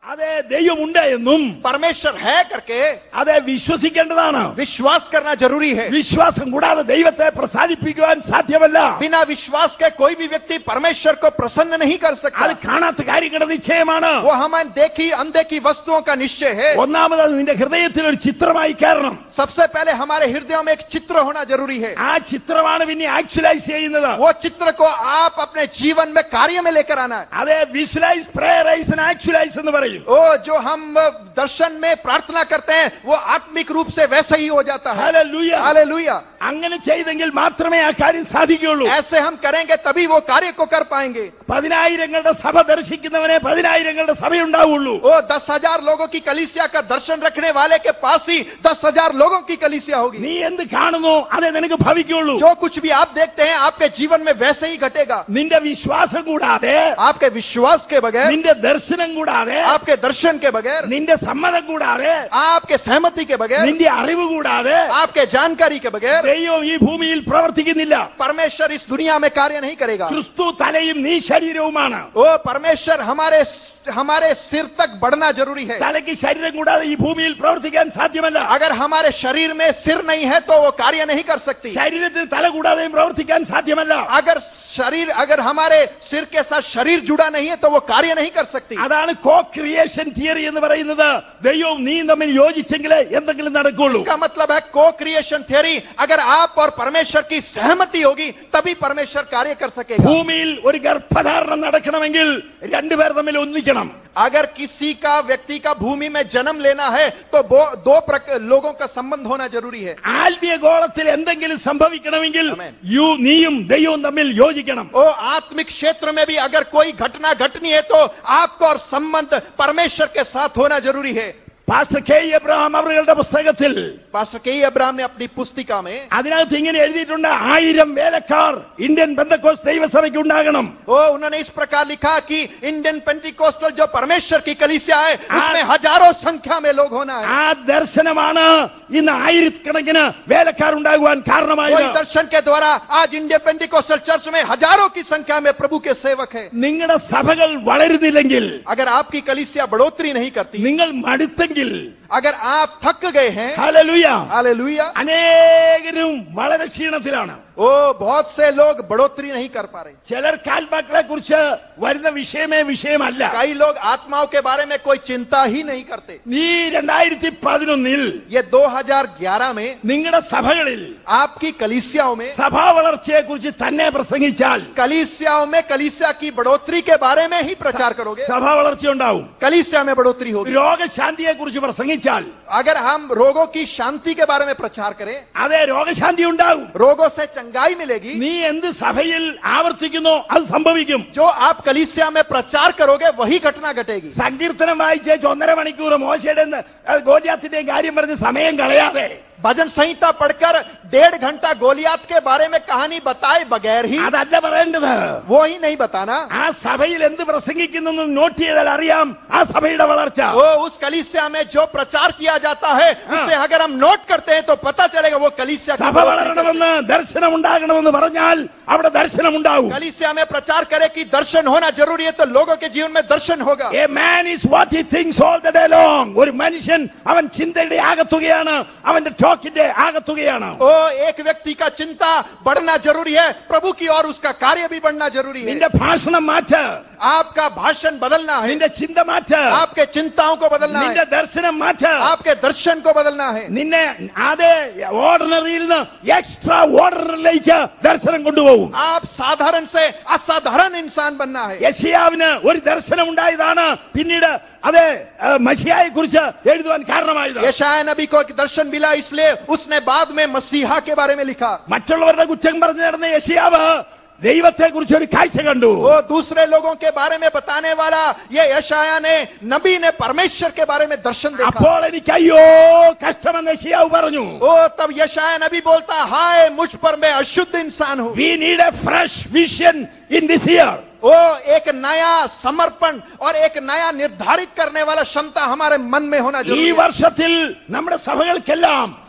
[SPEAKER 1] അതെ ദൈവമുണ്ട് എന്നും
[SPEAKER 2] परमेश्वर है करके
[SPEAKER 1] അതെ വിശ്വസിക്കേണ്ടതാണ്
[SPEAKER 2] विश्वास करना जरूरी है
[SPEAKER 1] വിശ്വാസം കൂടാതെ ദൈവത്തെ പ്രസാദിപ്പിക്കുവാൻ സാധ്യമല്ല
[SPEAKER 2] बिना विश्वास के कोई भी व्यक्ति परमेश्वर को प्रसन्न नहीं कर सकता
[SPEAKER 1] അത് കാണാത്ത കാര്യങ്ങളുടെ നിശ്ചയമാണ്
[SPEAKER 2] वो हमें देखी अनदेखी वस्तुओं का निश्चय है
[SPEAKER 1] ഒന്നാമത് അത് നിന്റെ ഹൃദയത്തിൽ ഒരു ചിത്രമായി കയറണം
[SPEAKER 2] सबसे पहले हमारे हृदयों में एक चित्र होना जरूरी है
[SPEAKER 1] ആ ചിത്രമാണ് പിന്നെ ആക്ച്വലൈസ് ചെയ്യുന്നത്
[SPEAKER 2] वो चित्र को आप अपने जीवन में कार्य में लेकर आना है
[SPEAKER 1] അതെ വിഷ്വലൈസ് പ്രേയറൈസ് ആക്ച്വലൈസ് എന്ന് പറയും
[SPEAKER 2] ओ जो हम दर्शन में प्रार्थना करते हैं वो आत्मिक रूप से वैसा ही हो जाता है
[SPEAKER 1] ഹല്ലേലൂയ.
[SPEAKER 2] हालेलुया
[SPEAKER 1] അങ്ങനെ ചെയ്തെങ്കിൽ മാത്രമേ ആ കാര്യം സാധിക്കുകയുള്ളൂ
[SPEAKER 2] ऐसे हम करेंगे तभी वो कार्य को कर पाएंगे
[SPEAKER 1] പതിനായിരങ്ങളുടെ സഭ ദർശിക്കുന്നവനെ പതിനായിരങ്ങളുടെ സഭയുണ്ടാവുള്ളൂ
[SPEAKER 2] वो दस हजार लोगों की कलिसिया का दर्शन रखने वाले के पास ही दस हजार लोगों की कलिसिया होगी
[SPEAKER 1] നീ എന്ത് കാണുന്നു അതേ നിനക്ക് ഭവിക്കുള്ളൂ
[SPEAKER 2] जो कुछ भी आप देखते हैं आपके जीवन में वैसे ही घटेगा
[SPEAKER 1] നിന്റെ വിശ്വാസം കൂടാതെ
[SPEAKER 2] आपके विश्वास के बगैर
[SPEAKER 1] നിന്റെ ദർശനം കൂടാതെ
[SPEAKER 2] आपके दर्शन के बगैर
[SPEAKER 1] നിന്റെ സമ്മതം കൂടാതെ
[SPEAKER 2] आपके सहमति के बगैर
[SPEAKER 1] നിന്റെ അറിവ് കൂടാതെ
[SPEAKER 2] आपके जानकारी के बगैर
[SPEAKER 1] ദൈവം ഈ ഭൂമിയിൽ പ്രവർത്തിക്കുന്നില്ല
[SPEAKER 2] परमेश्वर इस दुनिया में कार्य नहीं करेगा
[SPEAKER 1] ക്രിസ്തു തലയും നീ ശരീരവുമാണ്
[SPEAKER 2] ओ परमेश्वर हमारे हमारे सिर तक बढ़ना जरूरी है
[SPEAKER 1] തലയ്ക്ക് ശരീരം കൂടാതെ ഈ ഭൂമിയിൽ പ്രവർത്തിക്കാൻ സാധ്യമല്ല
[SPEAKER 2] अगर हमारे शरीर में सिर नहीं है तो वो कार्य नहीं कर सकती
[SPEAKER 1] ശരീരത്തിന് തല കൂടാതെയും പ്രവർത്തിക്കാൻ സാധ്യമല്ല
[SPEAKER 2] अगर शरीर अगर हमारे सिर के साथ शरीर जुड़ा नहीं है तो वो कार्य नहीं कर सकती
[SPEAKER 1] അതാണ് കോ ക്രിയേഷൻ തിയറി എന്ന് പറയുന്നത് ദൈവവും നീയും തമ്മിൽ യോജിച്ചെങ്കിലേ എന്തെങ്കിലും നടക്കുള്ളൂ
[SPEAKER 2] इसका मतलब है को क्रिएशन थियरी अगर आप और परमेश्वर की सहमति होगी तभी परमेश्वर कार्य कर सकेगा
[SPEAKER 1] ഭൂമിയിൽ ഒരു ഗർഭധാരണം നടക്കണമെങ്കിൽ രണ്ടുപേർ തമ്മിൽ ഒന്നിക്കണം
[SPEAKER 2] अगर किसी का व्यक्ति का भूमि में जन्म लेना है तो वो- दो प्रक- लोगों का संबंध होना जरूरी है
[SPEAKER 1] ആത്മീയ ഗോളത്തിൽ എന്തെങ്കിലും സംഭവിക്കണമെങ്കിൽ
[SPEAKER 2] Amen.
[SPEAKER 1] യു നീയും ദൈവവും തമ്മിൽ യോജിക്കണം
[SPEAKER 2] ओ आत्मिक क्षेत्र में भी अगर कोई घटना घटनी है तो आपको और संबंध परमेश्वर के साथ होना जरूरी है
[SPEAKER 1] പാസ്റ്റർ കെ എബ്രഹാം അവരുടെ പുസ്തകത്തിൽ
[SPEAKER 2] पास्टर के अब्राहम ने अपनी पुस्तिका में
[SPEAKER 1] അതിനകത്ത് ഇങ്ങനെ എഴുതിയിട്ടുണ്ട് ആയിരം വേലക്കാർ ഇന്ത്യൻ ബന്ധക്കോസ് ദൈവസഭയ്ക്ക് ഉണ്ടാകണം
[SPEAKER 2] ओ उन्होंने इस प्रकार लिखा कि इंडियन पेंटिकोस्टल जो परमेश्वर की कलीसिया है उसमें हजारों संख्या में लोग होना है
[SPEAKER 1] ആ ദർശനമാണ് ഇന്ന് ആയിരക്കണക്കിന് വേലക്കാർ ഉണ്ടാകുവാൻ
[SPEAKER 2] वही
[SPEAKER 1] കാരണമായത്
[SPEAKER 2] दर्शन के द्वारा आज इंडियन पेंटिकोस्टल चर्च में हजारों की संख्या में प्रभु के सेवक है
[SPEAKER 1] നിങ്ങളുടെ സഭകൾ വളരുന്നില്ലെങ്കിൽ
[SPEAKER 2] अगर आपकी कलीसिया बढ़ोतरी नहीं करती
[SPEAKER 1] നിങ്ങൾ മടുത്തെങ്കിൽ
[SPEAKER 2] अगर आप थक गए हैं
[SPEAKER 1] ഹല്ലേലൂയ
[SPEAKER 2] हालेलुया
[SPEAKER 1] അനേകരും വളരെ ക്ഷീണത്തിലാണ്
[SPEAKER 2] ओ बहुत से लोग बढ़ोतरी नहीं कर पा रहे
[SPEAKER 1] ചിലർ കാൽമാക്കളെ കുറിച്ച് വരുന്ന വിഷയമേ വിഷയമല്ല
[SPEAKER 2] कई लोग आत्माओं के बारे में कोई चिंता ही नहीं करते
[SPEAKER 1] ഈ രണ്ടായിരത്തി പതിനൊന്നിൽ
[SPEAKER 2] ये 2011 में
[SPEAKER 1] നിങ്ങളുടെ സഭകളിൽ
[SPEAKER 2] आपकी कलीसियाओं में
[SPEAKER 1] സഭാ വളർച്ചയെ കുറിച്ച് തന്നെ പ്രസംഗിച്ചാൽ
[SPEAKER 2] कलीसियाओं में कलीसिया की बढ़ोतरी के बारे में ही प्रचार करोगे
[SPEAKER 1] സഭാ വളർച്ച ഉണ്ടാവും
[SPEAKER 2] कलीसिया में बढ़ोतरी होगी
[SPEAKER 1] രോഗശാന്തിയെ കുറിച്ച് പ്രസംഗിച്ചാൽ
[SPEAKER 2] अगर हम रोगों की शांति के बारे में प्रचार करें
[SPEAKER 1] അതെ രോഗശാന്തി ഉണ്ടാവും
[SPEAKER 2] रोगों से चंगाई मिलेगी
[SPEAKER 1] നീ എന്ത് സഭയിൽ ആവർത്തിക്കുന്നോ അത് സംഭവിക്കും
[SPEAKER 2] जो आप कलीसिया में प्रचार करोगे वही घटना घटेगी
[SPEAKER 1] സങ്കീർത്തനം വായിച്ചേച്ച് ഒന്നര മണിക്കൂർ മോശയുടെ ഗോലിയാത്തിന്റെയും കാര്യം പറഞ്ഞ് സമയം കളയാതെ
[SPEAKER 2] भजन संहिता पढ़कर डेढ़ घंटा गोलियात के बारे में कहानी बताए बगैर ही
[SPEAKER 1] അതല്ല പറയേണ്ടത്
[SPEAKER 2] वो ही नहीं बताना
[SPEAKER 1] ആ സഭയിൽ എന്ത് പ്രസംഗിക്കുന്നു എന്ന് നോട്ട് ചെയ്താൽ അറിയാം ആ സഭയുടെ വളർച്ച
[SPEAKER 2] वो उस कलीसिया में जो प्रचार किया जाता है उसे अगर हम नोट करते हैं तो पता चलेगा वो कलीसिया की
[SPEAKER 1] സഭ
[SPEAKER 2] बढ़ोतरी
[SPEAKER 1] വളരണമെന്ന് ദർശനം ഉണ്ടാകണമെന്ന് പറഞ്ഞാൽ അവിടെ ദർശനം ഉണ്ടാവും
[SPEAKER 2] कलीसिया में प्रचार करे कि दर्शन होना जरूरी है तो लोगों के जीवन में दर्शन होगा
[SPEAKER 1] a man is what he thinks all the day long ഒരു മനുഷ്യൻ അവൻ ചിന്തയുടെ ആകത്തുകയാണ് അവന്റെ ടോക്കിന്റെ ആകത്തുകയാണ്
[SPEAKER 2] ओ एक व्यक्ति का चिंता बढ़ना जरूरी है प्रभु की और उसका कार्य भी बढ़ना जरूरी है
[SPEAKER 1] നിന്റെ ഭാഷണം മാറ്റ്
[SPEAKER 2] आपका भाषण बदलना है
[SPEAKER 1] നിന്റെ ചിന്ത മാറ്റ്
[SPEAKER 2] आपके चिंताओं को बदलना
[SPEAKER 1] നിന്റെ
[SPEAKER 2] है
[SPEAKER 1] ദർശനം മാറ്റ്
[SPEAKER 2] आपके दर्शन को बदलना है
[SPEAKER 1] നിന്നെ അതേ ഓർഡിനറിയിൽ നിന്ന് എക്സ്ട്രാ ഓർഡിനറിയിലേക്ക് ദർശനം കൊണ്ടുപോകും
[SPEAKER 2] आप साधारण से असाधारण इंसान बनना है
[SPEAKER 1] യശിയാവിന് ഒരു ദർശനം ഉണ്ടായതാണ് പിന്നീട് അതെ മഷിയായെ കുറിച്ച് എഴുതുവാൻ കാരണമായത്
[SPEAKER 2] यशाया नबी को एक दर्शन मिला इसलिए उसने बाद में मसीहा के बारे में लिखा
[SPEAKER 1] മറ്റുള്ളവരുടെ കുറ്റം പറഞ്ഞു നടന്ന യശിയാവ് ദൈവത്തെ കുറിച്ച് ഒരു കാഴ്ച കണ്ടു
[SPEAKER 2] वो दूसरे लोगों के बारे में बताने वाला ये यशाया ने नबी ने परमेश्वर के बारे में दर्शन देखा
[SPEAKER 1] അപ്പോൾ എനിക്ക് അയ്യോ കഷ്ടമെന്ന് യശിയാവ് പറഞ്ഞു
[SPEAKER 2] ओ तब यशाया नबी बोलता हाय मुझ पर मैं अशुद्ध इंसान हूँ
[SPEAKER 1] we need a fresh vision in this year
[SPEAKER 2] वो एक नया समर्पण और एक नया निर्धारित करने वाला क्षमता हमारे मन में होना
[SPEAKER 1] ഈ
[SPEAKER 2] जरूरी है
[SPEAKER 1] വർഷത്തിൽ നമ്മുടെ സഭകൾക്കെല്ലാം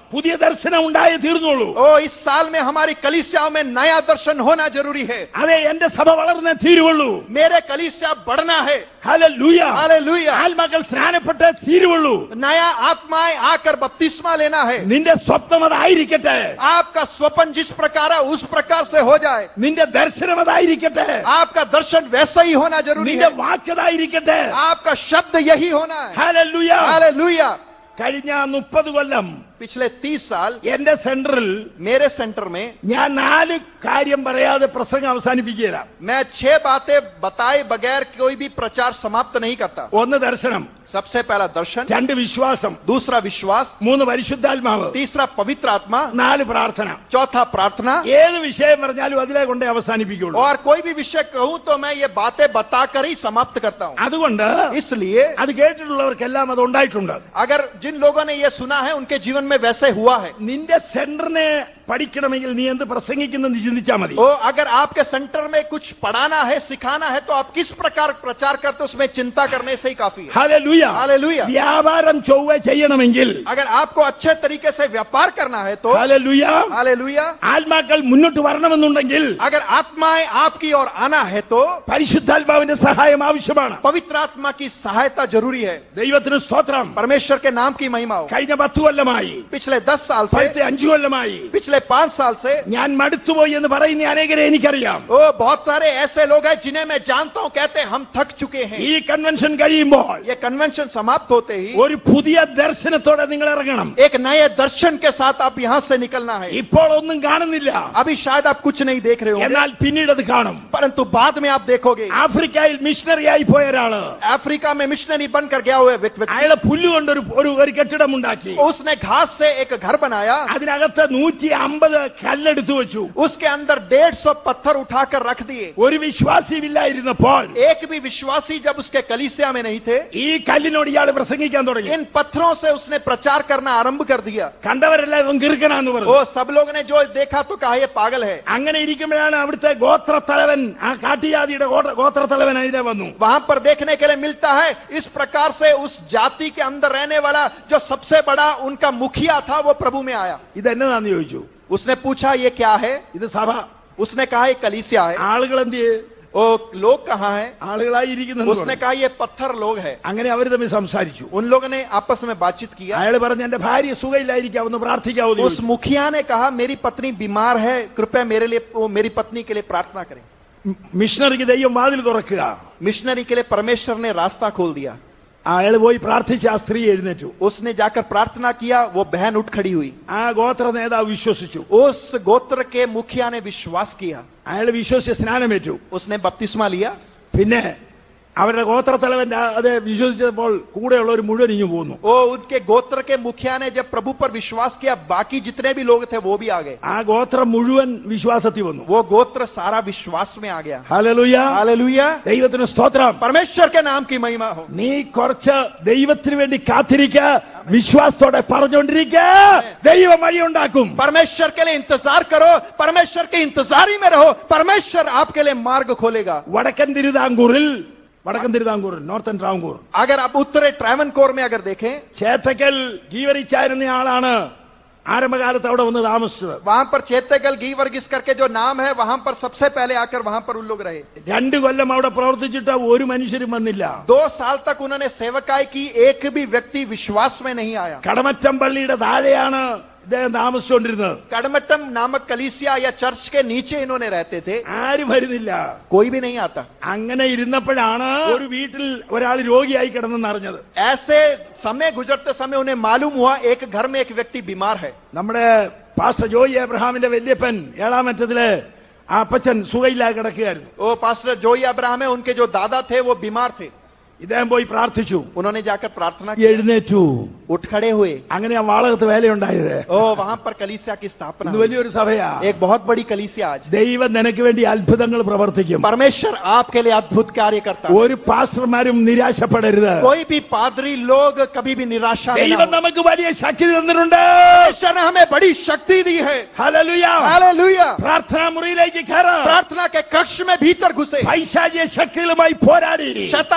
[SPEAKER 1] പുതിയ ദർശനം ഉണ്ടായേ തീർന്നുള്ളൂ
[SPEAKER 2] ओ इस साल में हमारी कलिसियाओं में नया दर्शन होना जरूरी है
[SPEAKER 1] അതെ എന്റെ സഭ വളർന്നേ തീരുവുള്ളൂ
[SPEAKER 2] मेरे कलिसिया बढ़ना है
[SPEAKER 1] ഹല്ലേലൂയ
[SPEAKER 2] हालेलुया
[SPEAKER 1] ആത്മാക്കൾ സ്നാനപ്പെട്ടേ തീരുവുള്ളൂ
[SPEAKER 2] नया आत्माएं आकर बपतिस्मा लेना है
[SPEAKER 1] നിന്റെ സ്വപ്നം അതായിരിക്കട്ടെ
[SPEAKER 2] आपका स्वपन जिस प्रकार है उस प्रकार से हो जाए
[SPEAKER 1] നിന്റെ ദർശനം അതായിരിക്കട്ടെ
[SPEAKER 2] आपका दर्शन वैसा ही होना जरूरी
[SPEAKER 1] നിന്റെ
[SPEAKER 2] है
[SPEAKER 1] വാക്കതായിരിക്കട്ടെ
[SPEAKER 2] आपका शब्द यही होना है
[SPEAKER 1] ഹല്ലേലൂയ
[SPEAKER 2] हालेलुया
[SPEAKER 1] കഴിഞ്ഞ മുപ്പത് കൊല്ലം
[SPEAKER 2] पिछले तीस साल
[SPEAKER 1] എന്റെ സെന്ററിൽ
[SPEAKER 2] मेरे सेंटर में
[SPEAKER 1] ഞാൻ നാല് കാര്യം പറയാതെ പ്രസംഗം അവസാനിപ്പിക്കുകയില്ല
[SPEAKER 2] मैं छह बातें बताए बगैर कोई भी प्रचार समाप्त नहीं करता
[SPEAKER 1] ഒന്ന് ദർശനം
[SPEAKER 2] सबसे पहला दर्शन
[SPEAKER 1] രണ്ട് വിശ്വാസം
[SPEAKER 2] दूसरा विश्वास
[SPEAKER 1] മൂന്ന് പരിശുദ്ധാത്മാവ്
[SPEAKER 2] तीसरा पवित्र आत्मा
[SPEAKER 1] നാല് പ്രാർത്ഥന
[SPEAKER 2] चौथा प्रार्थना
[SPEAKER 1] ഏത് വിഷയം പറഞ്ഞാലും അതിലെ കൊണ്ടേ അവസാനിപ്പിക്കുള്ളൂ
[SPEAKER 2] और कोई भी विषय कहूं तो मैं ये बातें बताकर ही समाप्त करता हूं
[SPEAKER 1] അതുകൊണ്ട്
[SPEAKER 2] इसलिए
[SPEAKER 1] അത് കേട്ടിട്ടുള്ളവർക്കെല്ലാം അത് ഉണ്ടായിട്ടുണ്ട്
[SPEAKER 2] अगर जिन लोगों ने ये सुना है उनके जीवन में वैसे हुआ है
[SPEAKER 1] നിന്റെ സെന്ററിനെ പഠിക്കണമെങ്കിൽ നീ എന്ത് പ്രസംഗിക്കുന്നെന്ന് ചിന്തിച്ചാൽ മതി
[SPEAKER 2] ओ अगर आपके सेंटर में कुछ पढ़ाना है सिखाना है तो आप किस प्रकार प्रचार करते हो उसमें चिंता करने से ही काफी है
[SPEAKER 1] ഹല്ലേലൂയ
[SPEAKER 2] हालेलुया
[SPEAKER 1] വ്യാപാരം ചൊവ്വ ചെയ്യണമെങ്കിൽ
[SPEAKER 2] अगर आपको अच्छे तरीके से व्यापार करना है तो
[SPEAKER 1] ഹല്ലേലൂയ
[SPEAKER 2] हालेलुया
[SPEAKER 1] ആത്മാക്കൾ മുന്നോട്ട് വരണമെന്നുണ്ടെങ്കിൽ
[SPEAKER 2] अगर आत्माएं आपकी ओर आना है तो
[SPEAKER 1] പരിശുദ്ധാത്മാവിന്റെ സഹായം ആവശ്യമാണ്
[SPEAKER 2] पवित्र आत्मा की सहायता जरूरी है
[SPEAKER 1] ദൈവത്തിന് സ്തോത്രം
[SPEAKER 2] परमेश्वर के नाम की महिमा हो
[SPEAKER 1] കഴിഞ്ഞ പത്ത് കൊല്ലമായി
[SPEAKER 2] पिछले दस साल से
[SPEAKER 1] പഴുത്ത അഞ്ചു കൊല്ലമായി
[SPEAKER 2] पिछले पांच साल से
[SPEAKER 1] ഞാൻ മടുത്തുപോയി എന്ന് പറയുന്ന അനേകരെ എനിക്കറിയാം
[SPEAKER 2] ओ बहुत सारे ऐसे लोग हैं जिन्हें मैं जानता हूं कहते हैं हम थक चुके हैं
[SPEAKER 1] ഈ കൺവെൻഷൻ കഴിയുമ്പോൾ
[SPEAKER 2] ये कन्वेंशन समाप्त होते ही
[SPEAKER 1] ഒരു പുതിയ ദർശനത്തോടെ നിങ്ങൾ ഇറങ്ങണം
[SPEAKER 2] एक नए दर्शन के साथ आप यहाँ से निकलना है
[SPEAKER 1] ഇപ്പോൾ ഒന്നും കാണുന്നില്ല
[SPEAKER 2] अभी शायद आप कुछ नहीं देख रहे होंगे
[SPEAKER 1] എന്നാൽ പിന്നീട് അത് കാണും
[SPEAKER 2] परंतु बाद में आप देखोगे
[SPEAKER 1] ആഫ്രിക്കയിൽ മിഷണറിയായി പോയ ഒരാള്
[SPEAKER 2] अफ्रीका में मिशनरी बनकर गया हुआ व्यक्ति
[SPEAKER 1] അയാളെ പുല്ലുകൊണ്ടൊരു ഒരു ഒരു കെട്ടിടം ഉണ്ടാക്കി
[SPEAKER 2] उसने घास से एक घर बनाया
[SPEAKER 1] അതിനകത്ത് നൂറ്റി അമ്പത് കല്ലെടുത്തു വെച്ചു
[SPEAKER 2] उसके अंदर डेढ़ सौ पत्थर उठाकर रख दिए
[SPEAKER 1] ഒരു വിശ്വാസിയില്ലായിരുന്നപ്പോൾ
[SPEAKER 2] एक भी विश्वासी जब उसके कलीसिया में नहीं थे
[SPEAKER 1] ഈ കല്ലിനോട് ഇയാൾ പ്രസംഗിക്കാൻ തുടങ്ങി
[SPEAKER 2] इन पत्थरों से उसने प्रचार करना आरंभ कर दिया
[SPEAKER 1] കണ്ടവരെല്ലാം ഇവൻ കിറുക്കനാന്ന്
[SPEAKER 2] वो
[SPEAKER 1] പറഞ്ഞു
[SPEAKER 2] सब लोग ने जो देखा तो कहा ये पागल है
[SPEAKER 1] അങ്ങനെ ഇരിക്കുമ്പോഴാണ് അവിടുത്തെ ഗോത്രത്തലവൻ ആ കാട്ടിയാദിയുടെ ഗോത്ര- ഗോത്രത്തലവൻ അതിലെ വന്നു
[SPEAKER 2] वहां पर देखने के लिए मिलता है इस प्रकार से उस जाति के अंदर रहने वाला जो सबसे बड़ा उनका मुखिया था वो प्रभु में आया
[SPEAKER 1] ഇതെന്നതാന്ന് ചോദിച്ചു
[SPEAKER 2] उसने पूछा ये क्या है
[SPEAKER 1] ഇത് സഭ
[SPEAKER 2] उसने कहा ये कलीसिया है
[SPEAKER 1] ആളുകൾ എന്ത് ചെയ്യും
[SPEAKER 2] वो लोग कहाँ है
[SPEAKER 1] ആളുകളായി ഇരിക്കുന്നത്
[SPEAKER 2] उसने कहा ये पत्थर लोग है
[SPEAKER 1] അങ്ങനെ അവർ തമ്മിൽ സംസാരിച്ചു
[SPEAKER 2] उन लोगों ने आपस में बातचीत किया
[SPEAKER 1] അയാൾ പറഞ്ഞു എന്റെ ഭാര്യ സുഖയില്ലായിരിക്കാം ഒന്ന് പ്രാർത്ഥിക്കാവൂ എന്ന്
[SPEAKER 2] उस
[SPEAKER 1] ചോദിച്ചു.
[SPEAKER 2] मुखिया ने कहा मेरी पत्नी बीमार है कृपया मेरे लिए वो मेरी पत्नी के लिए प्रार्थना करें
[SPEAKER 1] മിഷണറിക്ക് ദൈവം വാതിൽ തുറക്കുക
[SPEAKER 2] मिशनरी के लिए परमेश्वर ने रास्ता खोल दिया
[SPEAKER 1] അയാൾ പോയി പ്രാർത്ഥിച്ച് ആ സ്ത്രീ എഴുന്നേറ്റു
[SPEAKER 2] उसने जाकर प्रार्थना किया वो बहन उठ खड़ी हुई
[SPEAKER 1] ആ ഗോത്ര നേതാവ് വിശ്വസിച്ചു
[SPEAKER 2] उस गोत्र के मुखिया ने विश्वास किया
[SPEAKER 1] അയാൾ വിശ്വസിച്ച് സ്നാനമേറ്റു
[SPEAKER 2] उसने बपतिस्मा लिया
[SPEAKER 1] പിന്നെ അവരുടെ ഗോത്രത്തലവന്റെ ആ- അത് വിശ്വസിച്ചപ്പോൾ കൂടെയുള്ളവർ മുഴുവൻ ഇഞ്ഞു പോന്നു
[SPEAKER 2] वो उनके गोत्र के मुखिया ने जब प्रभु पर विश्वास किया बाकी जितने भी लोग थे वो भी आ गए
[SPEAKER 1] ആ ഗോത്രം മുഴുവൻ വിശ്വാസത്തിൽ വന്നു
[SPEAKER 2] वो गोत्र सारा विश्वास में आ गया
[SPEAKER 1] ഹല്ലേലൂയ
[SPEAKER 2] हालेलुया
[SPEAKER 1] ദൈവത്തിന് സ്തോത്രം
[SPEAKER 2] परमेश्वर के नाम की महिमा हो
[SPEAKER 1] നീ കുറച്ച് ദൈവത്തിന് വേണ്ടി കാത്തിരിക്ക വിശ്വാസത്തോടെ പറഞ്ഞുകൊണ്ടിരിക്ക ദൈവം വഴിയുണ്ടാക്കും
[SPEAKER 2] परमेश्वर के लिए इंतजार करो परमेश्वर के इंतजारी में रहो परमेश्वर आपके लिए मार्ग खोलेगा
[SPEAKER 1] വടക്കൻ തിരുവിതാംകൂറിൽ വടക്കൻ തിരുവിതാംകൂറിൽ നോർത്തൻ ട്രാവൻകൂർ
[SPEAKER 2] अगर आप उत्तरे ट्रैवनकोर में अगर देखें
[SPEAKER 1] ചേത്തക്കൽ ഗീവരിച്ചായിരുന്ന ആളാണ് ആരംഭകാലത്ത് അവിടെ വന്ന് താമസിച്ചത്
[SPEAKER 2] वहां पर चेतेगल घी वर्गीस करके जो नाम है वहां पर सबसे पहले आकर वहां पर उन लोग रहे
[SPEAKER 1] രണ്ടു കൊല്ലം അവിടെ പ്രവർത്തിച്ചിട്ട് ഒരു മനുഷ്യരും വന്നില്ല
[SPEAKER 2] दो साल तक उन्होंने सेवकाई की एक भी व्यक्ति विश्वास में नहीं आया
[SPEAKER 1] കടമറ്റം പള്ളിയുടെ താഴെയാണ് ഇദ്ദേഹം താമസിച്ചുകൊണ്ടിരുന്നത്
[SPEAKER 2] कड़मट्टम नामक कलीसिया या चर्च के नीचे इन्होंने रहते थे
[SPEAKER 1] ആരും വരുന്നില്ല
[SPEAKER 2] कोई भी नहीं आता
[SPEAKER 1] അങ്ങനെ ഇരുന്നപ്പോഴാണ് ഒരു വീട്ടിൽ ഒരാൾ രോഗിയായി കിടന്നെന്ന് അറിഞ്ഞത്
[SPEAKER 2] ऐसे समय गुजरते समय उन्हें मालूम हुआ एक घर में एक व्यक्ति बीमार है
[SPEAKER 1] നമ്മുടെ പാസ്റ്റർ ജോയി എബ്രഹാമിന്റെ വല്യപ്പൻ ഏഴാമറ്റത്തില് ആ അപ്പച്ചൻ സുഖയില്ലാതെ കിടക്കുകയായിരുന്നു
[SPEAKER 2] वो पास्टर जोई अब्राहम है उनके जो दादा थे वो बीमार थे
[SPEAKER 1] ഇദ്ദേഹം പോയി പ്രാർത്ഥിച്ചു
[SPEAKER 2] उन्होंने जाकर प्रार्थना की
[SPEAKER 1] എഴുന്നേറ്റു
[SPEAKER 2] उठ खड़े हुए
[SPEAKER 1] അങ്ങനെ ആ വാളകത്ത് വേലയുണ്ടായത്
[SPEAKER 2] ओ वहां पर कलीसिया की स्थापना
[SPEAKER 1] ഇന്ന്
[SPEAKER 2] हुई।
[SPEAKER 1] വലിയൊരു സഭയാ
[SPEAKER 2] एक बहुत बड़ी कलीसिया आज
[SPEAKER 1] ദൈവം നിനക്ക് വേണ്ടി അത്ഭുതങ്ങൾ പ്രവർത്തിക്കും
[SPEAKER 2] परमेश्वर आपके लिए अद्भुत कार्य करता है
[SPEAKER 1] ഒരു പാസ്റ്റർമാരും നിരാശപ്പെടരുത്
[SPEAKER 2] कोई भी पादरी लोग कभी भी निराशा में ना
[SPEAKER 1] ദൈവം
[SPEAKER 2] हो।
[SPEAKER 1] നമുക്ക് വലിയ ശക്തി തന്നിട്ടുണ്ട്
[SPEAKER 2] परमेश्वर ने हमें बड़ी शक्ति दी है
[SPEAKER 1] ഹല്ലേലൂയ
[SPEAKER 2] हालेलुया
[SPEAKER 1] പ്രാർത്ഥനാ മുറിയിലേക്ക് കയറാം
[SPEAKER 2] प्रार्थना के कक्ष में भीतर घुसे
[SPEAKER 1] പൈശാചിക ശക്തികളുമായി പോരാടി
[SPEAKER 2] शैतान की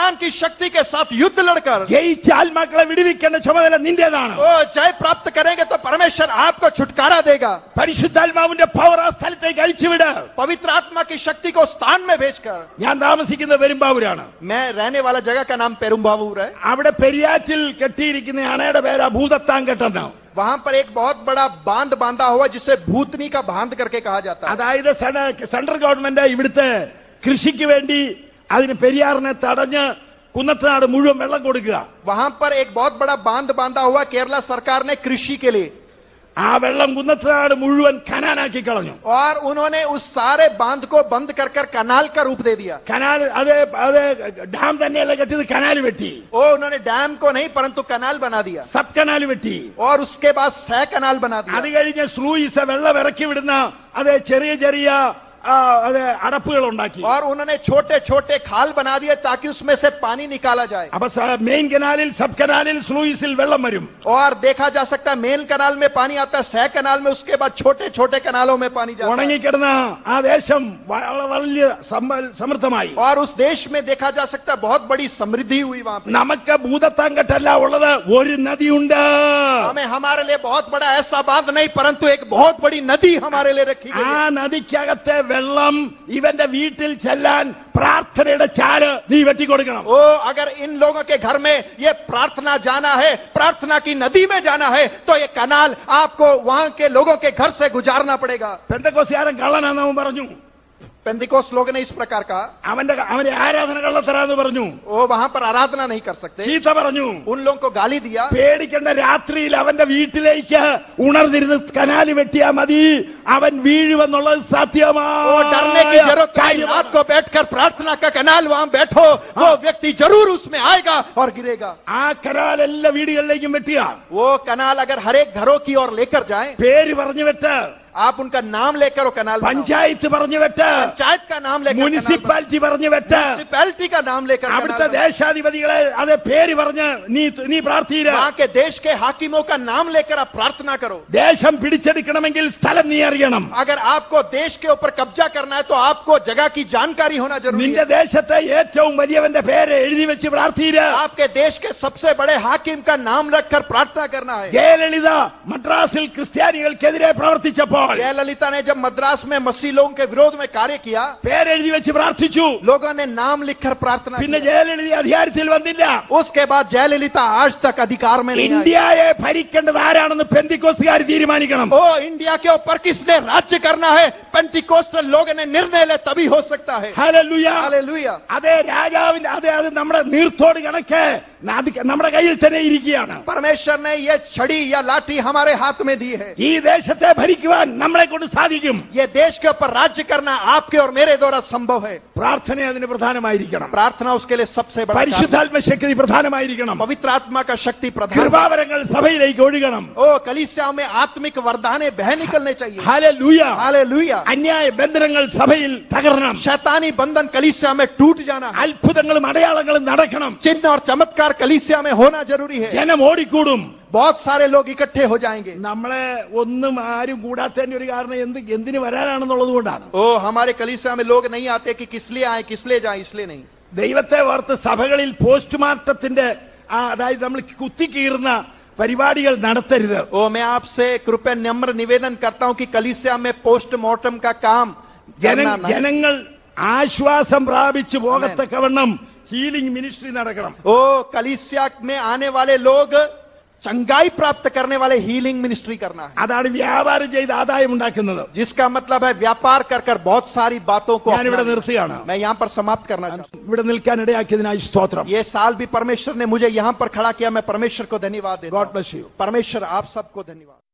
[SPEAKER 2] शक्ति के साथ युद्ध लड़कर
[SPEAKER 1] ജയിച്ച ആത്മാക്കളെ വിടുവിക്കേണ്ട ചുമതല നിന്റേതാണ്
[SPEAKER 2] वो जय प्राप्त करेंगे तो परमेश्वर आपको छुटकारा देगा
[SPEAKER 1] പരിശുദ്ധാത്മാവിന്റെ പവർ ആ സ്ഥലത്തേക്ക് അഴിച്ചുവിട്
[SPEAKER 2] पवित्र आत्मा की शक्ति को स्थान में भेजकर
[SPEAKER 1] ഞാൻ താമസിക്കുന്ന പെരുമ്പാവൂരാണ്
[SPEAKER 2] मैं रहने वाला जगह का नाम पेरुम्बावूर है
[SPEAKER 1] അവിടെ പെരിയാറ്റിൽ കെട്ടിയിരിക്കുന്ന അണയുടെ പേരാ ഭൂതത്താങ്കെട്ടെന്ന്
[SPEAKER 2] वहां पर एक बहुत बड़ा बांध बांधा हुआ जिसे भूतनी का बांध करके कहा जाता है
[SPEAKER 1] അതായത് സെന- സെൻട്രൽ ഗവൺമെന്റ് ഇവിടുത്തെ കൃഷിക്ക് വേണ്ടി അതിന് പെരിയാറിനെ തടഞ്ഞ് കുന്നത്തനാട് മുഴുവൻ വെള്ളം കൊടുക്കുക
[SPEAKER 2] वहां पर एक बहुत बड़ा बांध बांधा हुआ केरला सरकार ने कृषि के लिए
[SPEAKER 1] ആ വെള്ളം കുന്നത്തനാട് മുഴുവൻ ഖനാനാക്കി കളഞ്ഞു
[SPEAKER 2] और उन्होंने उस सारे बांध को बंद कर कर कनाल का रूप दे दिया
[SPEAKER 1] കനാൽ അത് അത് ഡാം തന്നെയല്ല കെട്ടിയത് കനാൽ വെട്ടി
[SPEAKER 2] ओ उन्होंने डैम को नहीं परंतु कनाल बना दिया
[SPEAKER 1] സബ് കനാൽ വെട്ടി
[SPEAKER 2] और उसके बाद सह कनाल बना
[SPEAKER 1] അത്
[SPEAKER 2] दिया
[SPEAKER 1] കഴിഞ്ഞ് സ്ലൂയിസ വെള്ളം ഇറക്കി വിടുന്ന അത് ചെറിയ ചെറിയ ആ, അത് അടപ്പുകൾ ഉണ്ടാക്കി
[SPEAKER 2] और उन्होंने छोटे छोटे खाल बना दिए ताकि उसमें से पानी निकाला जाए
[SPEAKER 1] അപ്പൊ സ- മെയിൻ കനാലിൽ സബ് കനാലിൽ സ്ലൂയിസിൽ വെള്ളം വരും
[SPEAKER 2] और देखा जा सकता है मेन कनाल में पानी आता है सह कनाल में उसके बाद छोटे छोटे कनालों में पानी जाता है
[SPEAKER 1] ഉണങ്ങിക്കിടന്ന ആ ദേശം വളരെ വലിയ സമ്പ- സമൃദ്ധമായി
[SPEAKER 2] और उस देश में देखा जा सकता है बहुत बड़ी समृद्धि हुई वहां पे
[SPEAKER 1] നമുക്ക് ഭൂതത്താങ്കട്ടല്ല ഉള്ളത് ഒരു നദിയുണ്ട്
[SPEAKER 2] हमें हमारे लिए बहुत बड़ा ऐसा बांध नहीं परंतु एक बहुत बड़ी नदी हमारे लिए रखी गई
[SPEAKER 1] ആ
[SPEAKER 2] है
[SPEAKER 1] നദിക്കകത്തെ വെള്ളം ഇവന്റെ വീട്ടിൽ ചെല്ലാൻ പ്രാർത്ഥനയുടെ ചാല് നീ വെട്ടിക്കൊടുക്കണം
[SPEAKER 2] ओ अगर इन लोगों के घर में ये प्रार्थना जाना है प्रार्थना की नदी में जाना है तो ये कनाल आपको वहां के लोगों के घर से गुजारना पड़ेगा
[SPEAKER 1] പെന്തക്കോസുകാരൻ കള്ളനാന്ന് അവൻ പറഞ്ഞു
[SPEAKER 2] पेंदिकोस लोगों ने इस प्रकार कहा
[SPEAKER 1] അവന്റെ അവന്റെ ആരാധന കള്ളത്തരാന്ന് പറഞ്ഞു
[SPEAKER 2] वो वहां पर आराधना नहीं कर सकते
[SPEAKER 1] ചീത്ത പറഞ്ഞു
[SPEAKER 2] उन लोगों को गाली दिया
[SPEAKER 1] പേടിക്കേണ്ട രാത്രിയിൽ അവന്റെ വീട്ടിലേക്ക് ഉണർന്നിരുന്ന് കനാല് വെട്ടിയാ മതി അവൻ വീഴുമെന്നുള്ളത്
[SPEAKER 2] वो डरने की जरूरत नहीं रात को बैठकर प्रार्थना का कनाल वहां बैठो वो व्यक्ति जरूर उसमें आएगा और गिरेगा
[SPEAKER 1] ആ കനാൽ എല്ലാ വീടുകളിലേക്കും വെട്ടുക
[SPEAKER 2] वो कनाल अगर हर एक घरों की ओर लेकर जाए
[SPEAKER 1] പേര് പറഞ്ഞു വെട്ട്
[SPEAKER 2] आप उनका नाम लेकर वो कनाल बनाओ।
[SPEAKER 1] പഞ്ചായത്ത് പറഞ്ഞു വെട്ട്
[SPEAKER 2] पंचायत का नाम लेकर
[SPEAKER 1] മുനിസിപ്പാലിറ്റി പറഞ്ഞു വെട്ട്
[SPEAKER 2] म्यूनिसिपैलिटी का नाम लेकर
[SPEAKER 1] അവിടുത്തെ
[SPEAKER 2] कनाल बनाओ।
[SPEAKER 1] ദേശാധിപതികളെ അത് പേര് പറഞ്ഞ് നീ നീ പ്രാർത്ഥീര
[SPEAKER 2] वहाँ के देश के हाकिमों का नाम लेकर आप प्रार्थना करो
[SPEAKER 1] ദേശം പിടിച്ചെടുക്കണമെങ്കിൽ സ്ഥലം നീ അറിയണം
[SPEAKER 2] अगर आपको देश के ऊपर कब्जा करना है तो आपको जगह की जानकारी होना जरूरी
[SPEAKER 1] നിന്റെ
[SPEAKER 2] है
[SPEAKER 1] ദേശത്തെ ഏറ്റവും വലിയവന്റെ പേര് എഴുതി വെച്ച് പ്രാർത്ഥീര
[SPEAKER 2] आपके देश के सबसे बड़े हाकिम का नाम रखकर प्रार्थना करना है
[SPEAKER 1] ജയലളിത മദ്രാസിൽ ക്രിസ്ത്യാനികൾക്കെതിരെ പ്രവർത്തിച്ചപ്പോൾ
[SPEAKER 2] जयललिता ने जब मद्रास में मसीह लोगों के विरोध में कार्य किया
[SPEAKER 1] പേരെഴുതി വെച്ച് പ്രാർത്ഥിച്ചു
[SPEAKER 2] लोगों ने नाम लिखकर प्रार्थना
[SPEAKER 1] പിന്നെ
[SPEAKER 2] की
[SPEAKER 1] ജയലളിത അധികാരത്തിൽ വന്നില്ല
[SPEAKER 2] उसके बाद जयललिता आज तक अधिकार में नहीं आई
[SPEAKER 1] ഇന്ത്യയെ ഭരിക്കേണ്ടത് ആരാണെന്ന് പെന്തിക്കോസുകാർ തീരുമാനിക്കണം
[SPEAKER 2] ओ इंडिया के ऊपर किसने राज्य करना है पेंटिकोस्टल लोगों ने निर्णय ले तभी हो सकता है
[SPEAKER 1] ഹല്ലേലൂയ.
[SPEAKER 2] हालेलुया
[SPEAKER 1] അതെ രാജാവിന്റെ അതെ അത് നമ്മുടെ നീർത്തോട് കണക്ക് അത് നമ്മുടെ കയ്യിൽ തന്നെ ഇരിക്കുകയാണ്
[SPEAKER 2] परमेश्वर ने ये छड़ी या लाठी हमारे हाथ में दी है
[SPEAKER 1] ഈ ദേശത്തെ ഭരിക്കുവാൻ നമ്മളെ കൊണ്ട് സാധിക്കും
[SPEAKER 2] ये देश के ऊपर राज्य करना आपके और मेरे द्वारा संभव है
[SPEAKER 1] പ്രാർത്ഥന അതിന് പ്രധാനമായിരിക്കണം
[SPEAKER 2] प्रार्थना उसके लिए सबसे बड़ा कारण है।
[SPEAKER 1] പരിശുദ്ധാത്മ ശക്തി പ്രധാനമായിരിക്കണം
[SPEAKER 2] पवित्र आत्मा का शक्ति प्रधान
[SPEAKER 1] കൃപാവരങ്ങൾ സഭയിലേക്ക് ഒഴുകണം
[SPEAKER 2] ओ कलीसिया में आत्मिक वरदाने बह निकलने चाहिए
[SPEAKER 1] ഹാലൂയ
[SPEAKER 2] हालेलुया
[SPEAKER 1] അന്യായ ബന്ധനങ്ങൾ സഭയിൽ തകരണം
[SPEAKER 2] शैतानी बंधन कलीसिया में टूट जाना है
[SPEAKER 1] അത്ഭുതങ്ങളും അടയാളങ്ങളും നടക്കണം
[SPEAKER 2] चिन्ह और चमत्कार कलीसिया में होना जरूरी है
[SPEAKER 1] ജനം ഓടിക്കൂടും
[SPEAKER 2] बहुत सारे लोग इकट्ठे हो जाएंगे
[SPEAKER 1] നമ്മളെ ഒന്നും ആരും കൂടാത്തതിന്റെ ഒരു കാരണം എന്ത് എന്തിന് വരാനാണെന്നുള്ളത് കൊണ്ടാണ്
[SPEAKER 2] ओ हमारे कलीसिया में लोग नहीं आते कि किस लिए आए किस लिए जाए इसलिए नहीं
[SPEAKER 1] ദൈവത്തെ ഓർത്ത് സഭകളിൽ പോസ്റ്റ്മോർട്ടത്തിന്റെ ആ, അതായത് നമ്മൾ കുത്തിക്കീറുന്ന പരിപാടികൾ നടത്തരുത്
[SPEAKER 2] ओ मैं आपसे कृपया नम्र निवेदन करता हूं कि कलीसिया में पोस्टमार्टम का काम
[SPEAKER 1] ജന
[SPEAKER 2] करना नहीं।
[SPEAKER 1] ജനങ്ങൾ ആശ്വാസം പ്രാപിച്ചു പോകത്തക്കവണ്ണം ഹീലിംഗ് മിനിസ്ട്രി നടക്കണം
[SPEAKER 2] ओ कलीसिया में आने वाले लोग चंगाई प्राप्त करने वाले हीलिंग मिनिस्ट्री करना है
[SPEAKER 1] അതാണ് വ്യാപാരം ചെയ്ത് ആദായം ഉണ്ടാക്കുന്നത്
[SPEAKER 2] जिसका मतलब है व्यापार कर कर बहुत सारी बातों को
[SPEAKER 1] ഞാനിവിടെ
[SPEAKER 2] अपनाना।
[SPEAKER 1] നിർത്തുകയാണ്
[SPEAKER 2] मैं यहाँ पर समाप्त करना चाहता हूँ
[SPEAKER 1] ഇവിടെ നിൽക്കാൻ ഇടയാക്കിയതിനായി സ്തോത്രം
[SPEAKER 2] ये साल भी परमेश्वर ने मुझे यहाँ पर खड़ा किया मैं परमेश्वर को धन्यवाद देता
[SPEAKER 1] ഗോഡ്
[SPEAKER 2] हूँ
[SPEAKER 1] ബ്ലസ് യു
[SPEAKER 2] परमेश्वर आप सबको धन्यवाद